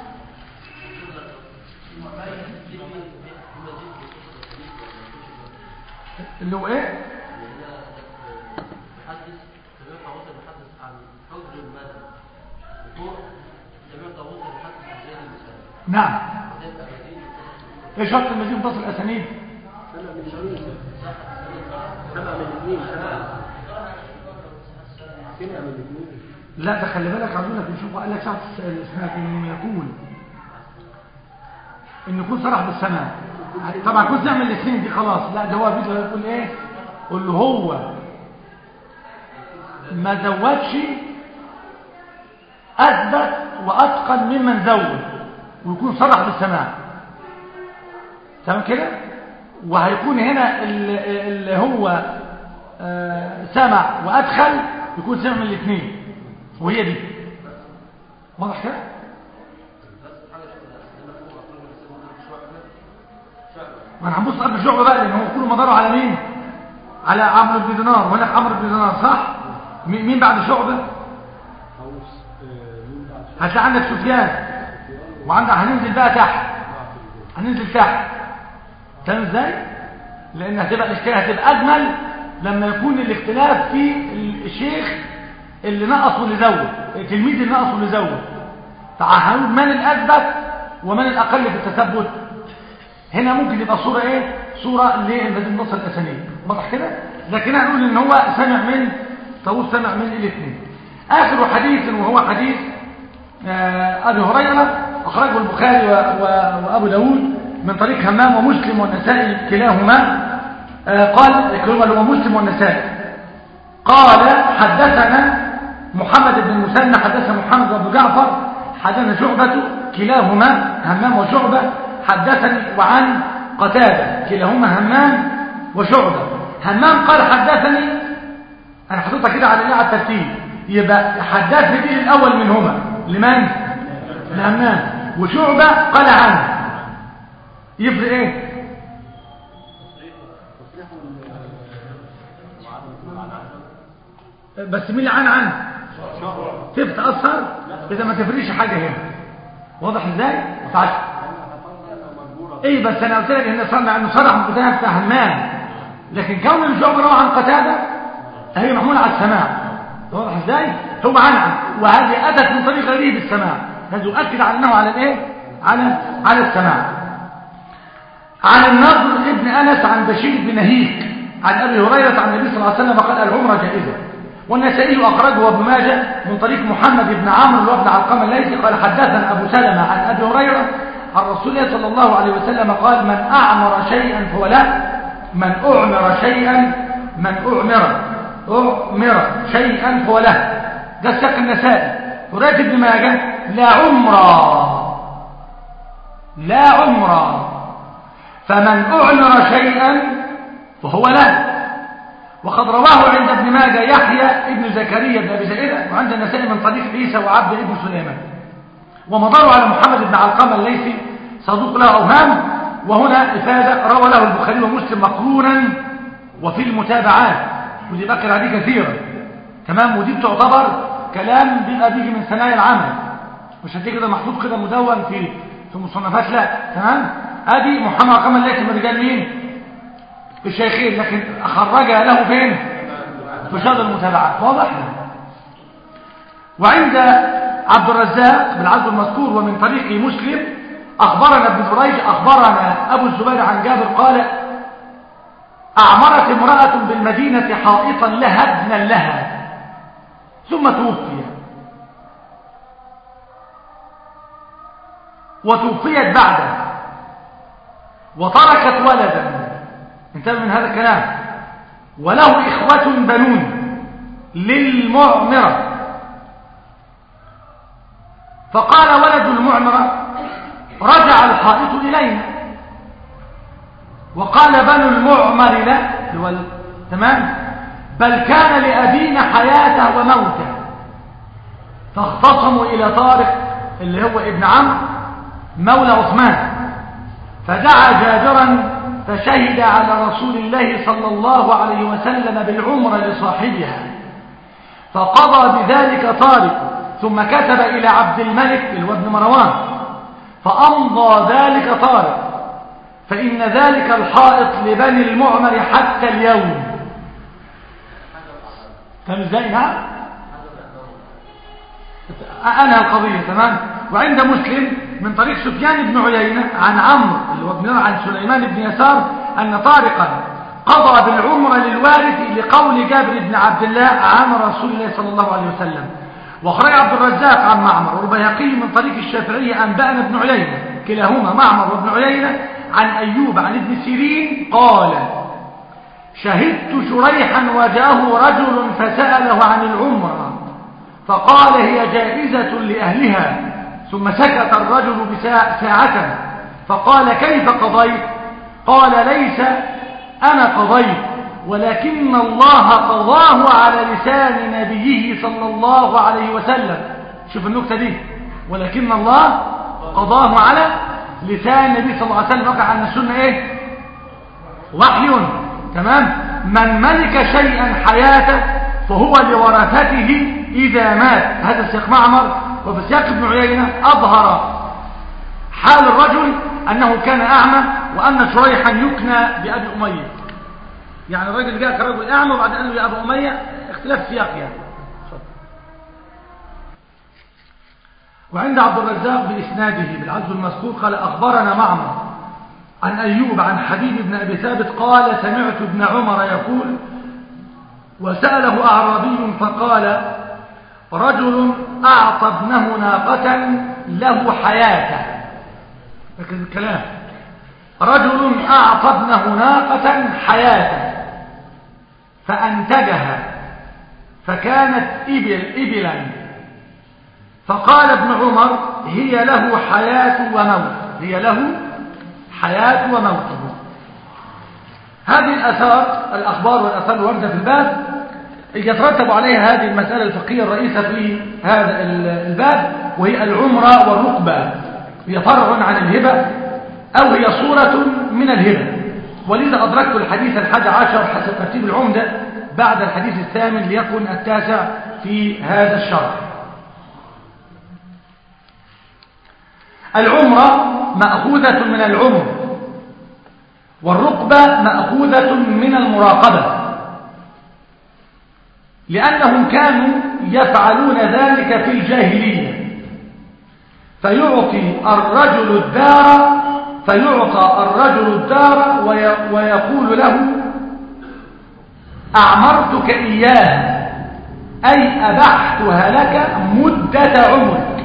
اللي هو ايه نعم ايه شرط المزيد تصل الاسانيد لا ده خلي بالك عاوزينك نشوف قال لك ساعه الاسناد انه يقول ان يكون صرح بالسماع طبعا كنت نعمل الاثنين دي خلاص لا ده هو فيديو يقول ايه قول له هو ما زودش اثبت واتقن ممن زود ويكون صرح بالسماع تمام كده وهيكون هنا اللي اللي هو آه سمع وادخل يكون سمع من الاثنين وهي دي واضح كده ما انا هنبص قبل شعبه بقى لان هو كله مداره على مين على عمرو بن دينار وهناك عمرو بن دينار صح مين بعد شعبه هتلاقي عندك سفيان وعندك هننزل بقى تحت هننزل تحت فاهم ازاي لان هتبقى الاشكال هتبقى اجمل لما يكون الاختلاف في الشيخ اللي نقص واللي زود التلميذ اللي نقص واللي زود فهنقول من الاثبت ومن الاقل في التثبت هنا ممكن يبقى صورة ايه صورة للمدين نصر الاسانيد واضح كده لكن هنقول ان هو سمع من طاووس سمع من الاثنين اخر حديث وهو حديث آه ابي هريره اخرجه البخاري و... و... وابو داود من طريق همام ومسلم والنسائي كلاهما آه قال كلاهما هو مسلم والنسائي قال حدثنا محمد بن المثنى حدثنا محمد بن جعفر حدثنا شعبة كلاهما همام وشعبة حدثني وعن قتادة كلاهما همام وشعبة همام قال حدثني انا حطيتها كده على على الترتيب يبقى حدثني دي الاول منهما لمن لهمام وشعبة قال عنه يفرق ايه بس مين اللي عن عنه تتأثر اذا ما تفرقش حاجة هنا واضح ازاي طيب ايه بس انا قلت لك ان صنع انه صرح بتاع بتاع همام لكن كون الشعب روى عن قتاده هي محمول على السماع واضح ازاي هو عن عن وهذه اتت من طريق غيره بالسماع هذا يؤكد على انه على الايه على على السماع عن النضر ابن انس عن بشير بن نهيك عن ابي هريره عن النبي صلى الله عليه وسلم قال العمره جائزه والنسائي اخرجه ابن ماجه من طريق محمد بن عمرو بن علقمه الليثي قال حدثنا ابو سلمه عن ابي هريره عن رسول الله صلى الله عليه وسلم قال من أعمر شيئا فهو لا من أعمر شيئا من أعمر أعمر شيئا فهو له ده الساق النسائي ورواية ابن ماجه لا عمرا لا عمرا فمن أعمر شيئا فهو له وقد رواه عند ابن ماجه يحيى ابن زكريا بن أبي زائدة وعند النسائي من طريق عيسى وعبد ابن سليمان ومضار على محمد بن علقمة الليثي صدوق له أوهام وهنا إفادة روى له البخاري ومسلم مقرونا وفي المتابعات ودي بكر هذه كثيرا تمام ودي بتعتبر كلام بيبقى بيجي من ثنايا العمل مش هتيجي كده محطوط كده مدون في في مصنفات لا تمام ادي محمد علقمة الليثي من رجال مين الشيخين لكن خرجها له فين في شهر المتابعات واضح وعند عبد الرزاق بن عبد المذكور ومن طريق مسلم أخبرنا ابن جريج أخبرنا أبو الزبير عن جابر قال أعمرت امرأة بالمدينة حائطا لها ابنا لها ثم توفي وتوفيت بعده وتركت ولدا انتبه من هذا الكلام وله إخوة بنون للمعمرة فقال ولد المعمرة رجع الحائط إلينا وقال بنو المعمر له هو تمام بل كان لأبينا حياته وموته فاختصموا إلى طارق اللي هو ابن عمرو مولى عثمان فدعا جابرا فشهد على رسول الله صلى الله عليه وسلم بالعمر لصاحبها فقضى بذلك طارق ثم كتب إلى عبد الملك اللي هو ابن مروان فأمضى ذلك طارق فإن ذلك الحائط لبني المعمر حتى اليوم فهم ازاي نعم أنا القضية تمام وعند مسلم من طريق سفيان بن عيينة عن عمرو اللي هو ابن عن سليمان بن يسار أن طارقا قضى بالعمرة للوارث لقول جابر بن عبد الله عام رسول الله صلى الله عليه وسلم وخرج عبد الرزاق عن معمر والبيهقي من طريق الشافعية أنبأنا ابن عيينة كلاهما معمر وابن عيينة عن أيوب عن ابن سيرين قال شهدت شريحا وجاءه رجل فسأله عن العمرة فقال هي جائزة لأهلها ثم سكت الرجل بساعة فقال كيف قضيت قال ليس أنا قضيت ولكن الله قضاه على لسان نبيه صلى الله عليه وسلم شوف النكتة دي ولكن الله قضاه على لسان النبي صلى الله عليه وسلم وقع عن السنة ايه وحي تمام من ملك شيئا حياته فهو لورثته إذا مات هذا سياق معمر وفي سياق ابن عيينة أظهر حال الرجل أنه كان أعمى وأن شريحا يكنى بأبي أمية يعني الرجل جاء كرجل أعمى وبعد قال له يا أبو أمية اختلاف سياق يعني وعند عبد الرزاق بإسناده بالعز المذكور قال أخبرنا معمر عن أيوب عن حبيب بن أبي ثابت قال سمعت ابن عمر يقول وسأله أعرابي فقال رجل أعطى ابنه ناقة له حياته لكن الكلام رجل أعطى ابنه ناقة حياته فأنتجها فكانت إبل إبلا فقال ابن عمر هي له حياة وموت هي له حياة وموته هذه الأثار الأخبار والأثار الواردة في الباب يترتب عليها هذه المسألة الفقهية الرئيسة في هذا الباب وهي العمرة والركبة هي فرع عن الهبة أو هي صورة من الهبة ولذا أدركت الحديث الحادي عشر حسب ترتيب العمدة بعد الحديث الثامن ليكن التاسع في هذا الشرح العمرة مأخوذة من العمر والرقبة مأخوذة من المراقبة لأنهم كانوا يفعلون ذلك في الجاهلية فيعطي الرجل الدار فيعطى الرجل الدار ويقول له أعمرتك إياه أي أبحتها لك مدة عمرك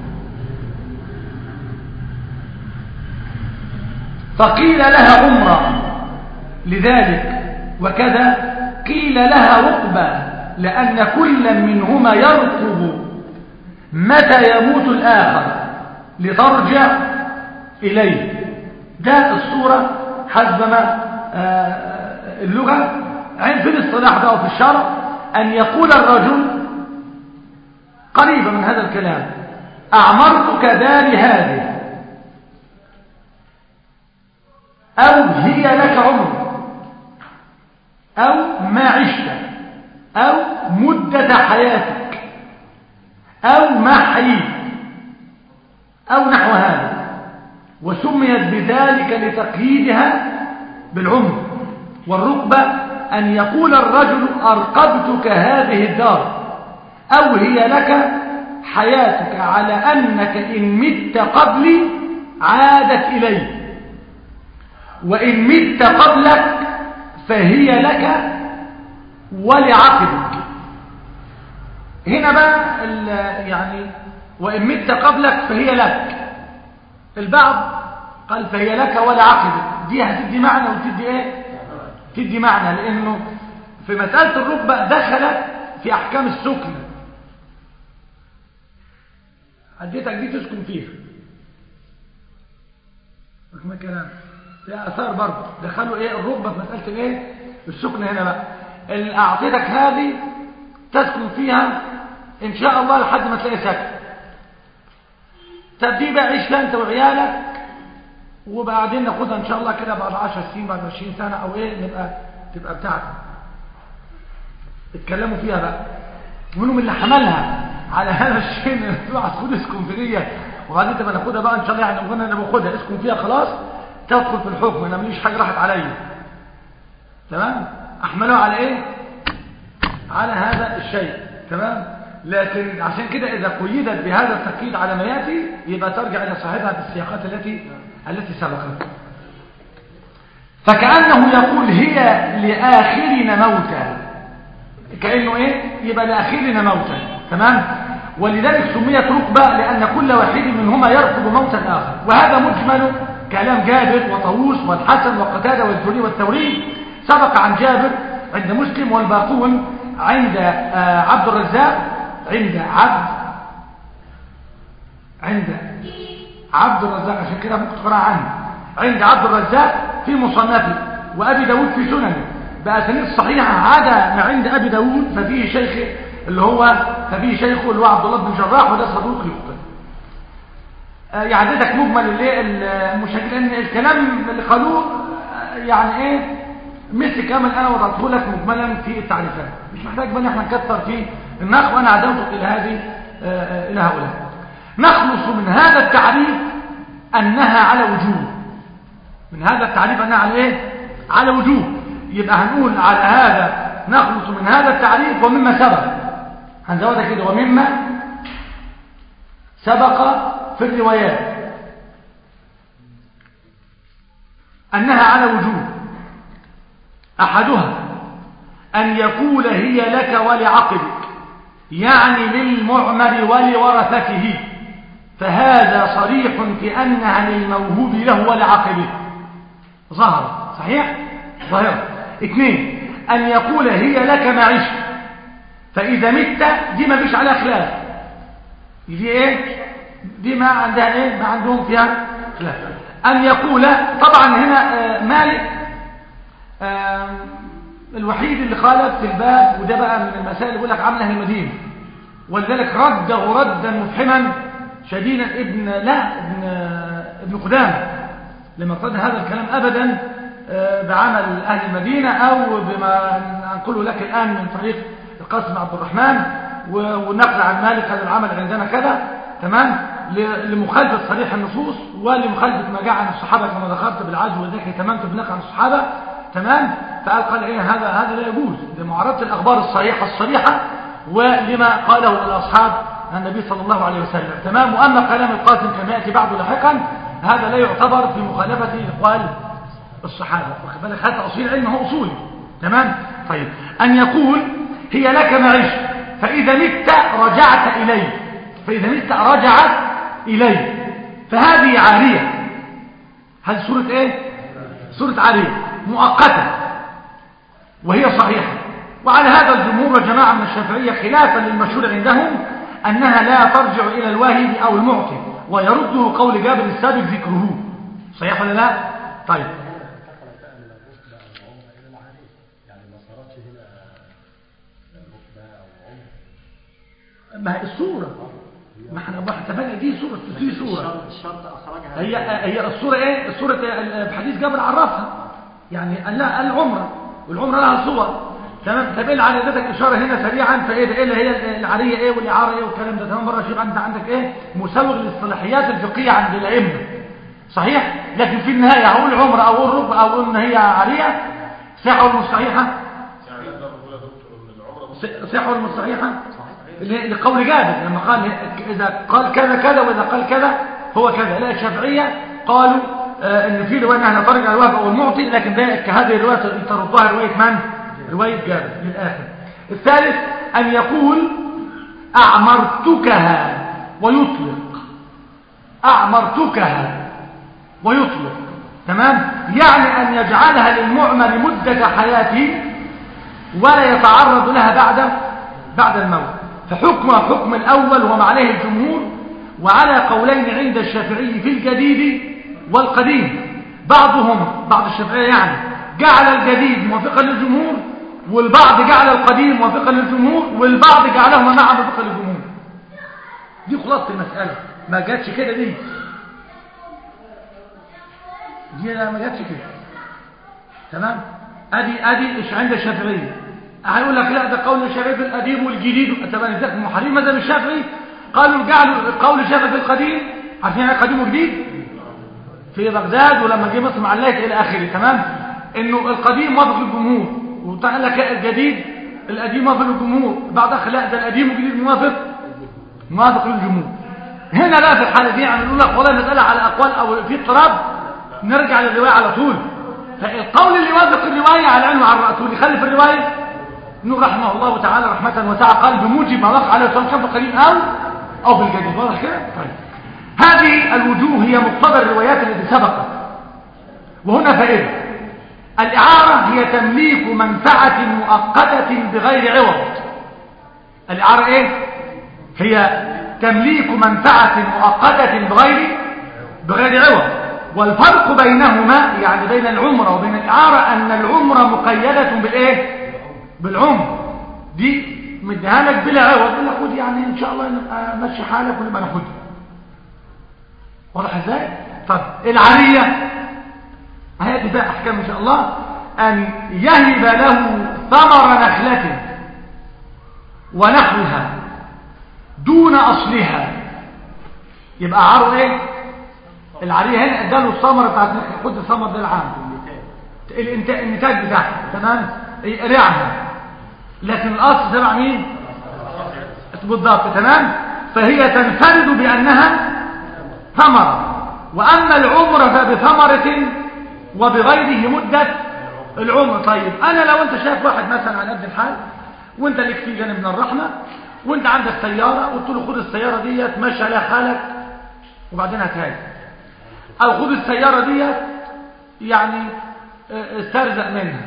فقيل لها عمرة لذلك وكذا قيل لها رقبة لأن كل منهما يرقب متى يموت الآخر لترجع إليه ده الصورة حسب ما اللغة في الاصطلاح بقى وفي الشرع أن يقول الرجل قريبا من هذا الكلام أعمرتك داري هذه أو هي لك عمر أو ما عشت أو مدة حياتك أو ما حييت أو نحو هذا وسميت بذلك لتقييدها بالعمر والركبة أن يقول الرجل أرقبتك هذه الدار أو هي لك حياتك على أنك إن مت قبلي عادت إلي وإن مت قبلك فهي لك ولعقبك هنا بقى يعني وإن مت قبلك فهي لك البعض قال فهي لك ولعقبك دي هتدي معنى وتدي ايه تدي معنى لانه في مسألة الركبة دخلت في احكام السكن اديتك دي تسكن فيها ما كلام في اثار برضه دخلوا ايه الركبة في مسألة الايه السكن هنا بقى اللي اعطيتك هذه تسكن فيها ان شاء الله لحد ما تلاقي سكن طب دي بقى عيش فيها انت وعيالك وبعدين ناخدها ان شاء الله كده بعد 10 سنين بعد 20 سنه او ايه نبقى تبقى بتاعتك اتكلموا فيها بقى منهم اللي حملها على هذا الشيء ان تبقى تاخد اسكن فيها وبعدين تبقى ناخدها بقى ان شاء الله يعني قلنا انا باخدها اسكن فيها خلاص تدخل في الحكم انا ماليش حاجه راحت عليا تمام احملوها على ايه على هذا الشيء تمام لكن عشان كده اذا قيدت بهذا التقييد على ما ياتي يبقى ترجع الى صاحبها بالسياقات التي التي سبقت فكانه يقول هي لاخرنا موتا كانه ايه يبقى لاخرنا موتا تمام ولذلك سميت ركبه لان كل واحد منهما يركب موتا اخر وهذا مجمل كلام جابر وطاووس والحسن وقتاده والزهري والثوري سبق عن جابر عند مسلم والباقون عند عبد الرزاق عند عبد عند عبد الرزاق عشان كده ممكن تقرا عنه عند عبد الرزاق في مصنفه وابي داود في سننه باسانيد صحيحه عدا ما عند ابي داود ففيه شيخ اللي هو ففيه شيخه اللي هو عبد الله بن جراح وده صدوق يخطئ يعني اديتك مجمل الايه المشاهدين لان الكلام اللي قالوه يعني ايه مثل كامل انا وضعته لك مجملا في التعريفات مش محتاج بقى ان احنا نكثر في النقل وانا عدمتك الى هذه الى هؤلاء نخلص من هذا التعريف انها على وجوه من هذا التعريف انها على ايه على وجوه يبقى هنقول على هذا نخلص من هذا التعريف ومما سبق هنزودها كده ومما سبق في الروايات انها على وجوه احدها ان يقول هي لك ولعقبك يعني للمعمر ولورثته فهذا صريح في أنها للموهوب له ولعقبه ظهر صحيح ظاهرة اثنين أن يقول هي لك معيش فإذا مت دي ما فيش عليها خلاف دي ايه دي ما عندها ايه ما عندهم فيها خلاف أن يقول طبعا هنا آه مالك آه الوحيد اللي خالف في الباب وده بقى من المسائل اللي يقول لك عامله المدينه ولذلك رده ردا مفحما شديدا ابن لا ابن ابن قدامه لما قال هذا الكلام ابدا بعمل اهل المدينه او بما انقله لك الان من طريق القاسم عبد الرحمن والنقل عن مالك هذا العمل عندنا كذا تمام لمخالفه صريح النصوص ولمخالفه ما جاء عن الصحابه كما ذكرت بالعزو وذلك اهتممت بنقل عن الصحابه تمام فقال قال ايه هذا هذا لا يجوز لمعارضه الاخبار الصحيحه الصريحه ولما قاله الاصحاب النبي صلى الله عليه وسلم تمام واما كلام القاسم كما ياتي بعده لاحقا هذا لا يعتبر في مخالفه اقوال الصحابه واخد بالك هذا اصيل علم هو اصولي تمام طيب ان يقول هي لك معيش فاذا مت رجعت اليه فاذا مت رجعت اليه فهذه عاريه هذه سوره ايه سوره عاريه مؤقته وهي صحيحه وعلى هذا الجمهور وجماعة من الشافعية خلافا للمشهور عندهم أنها لا ترجع إلى الواهب أو المعطي ويرده قول جابر السابق ذكره صحيح ولا لا؟ طيب ما هي الصورة ما احنا ما اتفقنا دي صورة دي صورة الشرط أخرجها هي هي الصورة ايه الصورة بحديث جابر عرفها يعني لا العمرة والعمرة لها صور تمام طب ايه اللي على ذاتك اشاره هنا سريعا فايه ده ايه اللي هي العاريه ايه والاعاره ايه والكلام ده تمام مره شيخ انت عندك ايه مسوغ للاصطلاحيات الفقهيه عند الائمه صحيح لكن في النهايه هقول عمره او اقول ركبه او اقول ان هي عاريه صحه ولا مش صحيحه صحه ولا مش صحيحه لقول جابر لما قال اذا قال كذا كذا واذا قال كذا هو كذا لا الشافعيه قالوا آه ان في روايه انها ترجع على الوهب او المعطي لكن ده كهذه الروايه تردها روايه من رواية جابر للآخر الثالث أن يقول أعمرتكها ويطلق أعمرتكها ويطلق تمام يعني أن يجعلها للمعمر مدة حياته ولا يتعرض لها بعد بعد الموت فحكمها حكم الأول وما عليه الجمهور وعلى قولين عند الشافعي في الجديد والقديم بعضهم بعض الشافعية يعني جعل الجديد موافقا للجمهور والبعض جعل القديم موافقا للجمهور والبعض جعلهما معا موافقا للجمهور دي خلاصة المسألة ما جاتش كده دي دي ما جاتش كده تمام ادي ادي ايش عند الشافعيه هيقول لك لا ده قول الشافعي في القديم والجديد طب ازاي المحرمين ماذا الشافعي قالوا جعلوا قول الشافعي في القديم عارفين ايه قديم وجديد في بغداد ولما جه مصر معلقت الى اخره تمام انه القديم موافق للجمهور وقال لك الجديد القديم موافق للجمهور بعد اخر لا ده القديم والجديد موافق موافق للجمهور هنا لا في الحاله دي يعني نقول لك والله المساله على اقوال او في اضطراب نرجع للروايه على طول فالقول اللي وافق الروايه على علم على الرأس واللي يخالف الروايه نور رحمه الله تعالى رحمه وسعه قال بموجب ما وقع عليه الصلاه والسلام في القديم او او في الجديد واضح كده طيب هذه الوجوه هي مقتضى الروايات التي سبقت وهنا فائده الإعارة هي تمليك منفعة مؤقتة بغير عوض الإعارة إيه؟ هي تمليك منفعة مؤقتة بغير بغير عوض والفرق بينهما يعني بين العمرة وبين الإعارة أن العمرة مقيدة بالإيه؟ بالعمر دي مديها لك بلا عوض بلا خد يعني إن شاء الله نبقى مشي حالك ونبقى ناخدها واضح ازاي؟ طب العارية هيأتي بقى أحكام إن شاء الله أن يهب له ثمر نخلة ونحوها دون أصلها يبقى عرض إيه العريه هنا اداله الثمرة بتاعت خد الثمر ده العام النتاج بتاعها تمام رعها لكن الأصل تبع مين بالضبط تمام فهي تنفرد بأنها ثمرة وأما العمر فبثمرة وبغيره مدة العمر طيب أنا لو أنت شايف واحد مثلا على قد الحال وأنت لك في جانب من الرحمة وأنت عندك سيارة قلت له خد السيارة دي تمشي عليها حالك وبعدين هتهاجم أو خد السيارة دي يعني استرزق منها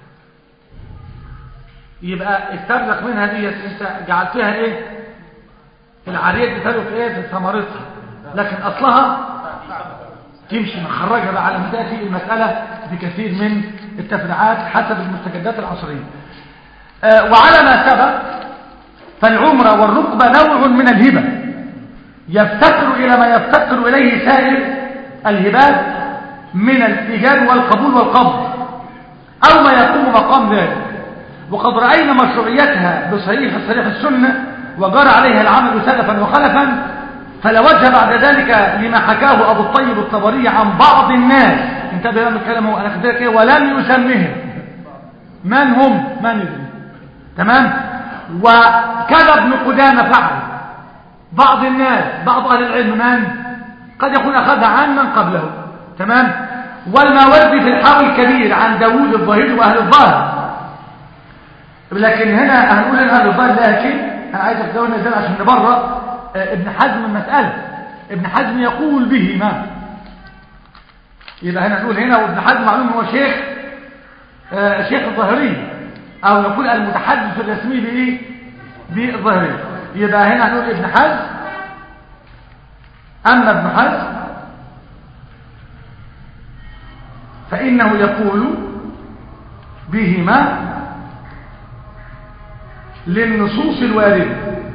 يبقى استرزق منها دي انت جعلتها ايه العرية بتالو في ايه في ثمرتها لكن اصلها تمشي مخرجها بقى على ما تاتي المساله بكثير من التفريعات حسب المستجدات العصريه آه وعلى ما سبق فالعمره والركبه نوع من الهبه يفتقر الى ما يفتقر اليه سائر الهبات من الايجاب والقبول والقبض او ما يقوم مقام ذلك وقد راينا مشروعيتها بصحيح صريح السنه وجرى عليها العمل سلفا وخلفا فلا وجه بعد ذلك لما حكاه أبو الطيب الطبري عن بعض الناس انتبه لهم الكلام هو أنا كذلك إيه ولم يسمهم من هم ما ندري تمام وكذا ابن قدامة فعل بعض الناس بعض أهل العلم من قد يكون أخذها عن من قبله تمام والماوردي في الحاوي الكبير عن داوود الظاهري وأهل الظاهر لكن هنا هنقول ان أهل الظاهر لكن أنا عايز أخذونه ازاي عشان نبرأ ابن حزم المسألة ابن حزم يقول به ما يبقى هنا نقول هنا وابن حزم معلوم هو شيخ آه شيخ الظاهري او نقول المتحدث الرسمي بايه بالظاهري يبقى هنا نقول ابن حزم اما ابن حزم فانه يقول بهما للنصوص الوارده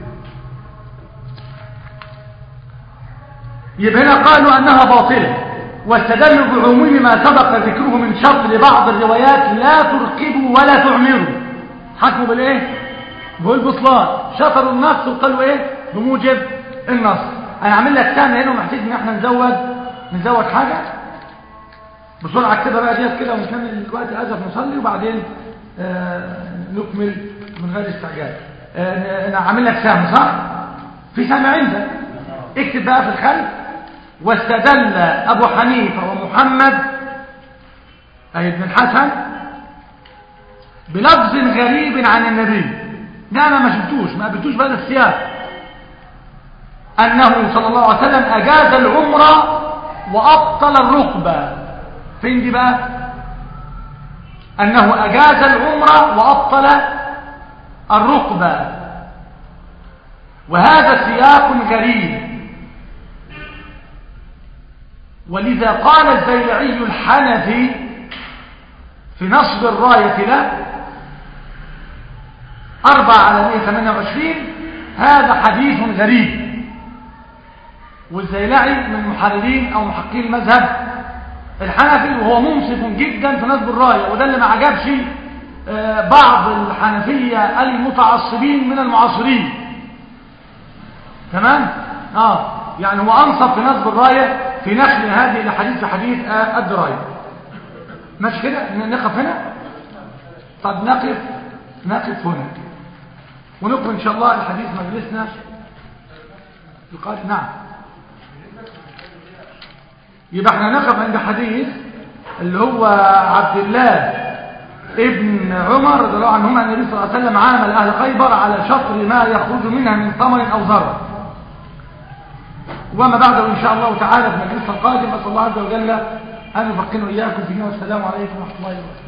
يبقى هنا قالوا أنها باطلة واستدلوا بعموم ما سبق ذكره من شرط لبعض الروايات لا تركبوا ولا تعمروا حكموا بالايه بالبطلان شطروا النص وقالوا ايه بموجب النص انا عامل لك سهم هنا ومحتاج ان احنا نزود نزود حاجه بسرعه اكتبها بقى ديت كده ونكمل الوقت اسف نصلي وبعدين آه نكمل من غير استعجال آه انا عامل لك سهم صح في سهم عندك اكتب بقى في الخلف واستدل أبو حنيفة ومحمد أي ابن الحسن بلفظ غريب عن النبي ده أنا ما شفتوش ما قابلتوش بهذا السياق أنه صلى الله عليه وسلم أجاز العمرة وأبطل الركبة فين دي بقى أنه أجاز العمرة وأبطل الركبة وهذا سياق غريب ولذا قال الزيلعي الحنفي في نصب الراية له أربعة على 128 هذا حديث غريب والزيلعي من محررين أو محققين المذهب الحنفي وهو منصف جدا في نصب الراية وده اللي ما عجبش بعض الحنفية المتعصبين من المعاصرين تمام اه يعني هو انصف في نصب الراية في نقل هذه الحديث حديث الدراية ماشي كده نقف هنا طب نقف نقف هنا ونكمل ان شاء الله الحديث مجلسنا القادم نعم يبقى احنا نقف عند حديث اللي هو عبد الله ابن عمر رضي الله عنهما ان النبي صلى الله عليه وسلم عامل اهل خيبر على شطر ما يخرج منها من ثمر او ذره وما بعده ان شاء الله تعالى في المجلس القادم اسال الله عز وجل ان يفقهنا واياكم فيه والسلام عليكم ورحمه الله وبركاته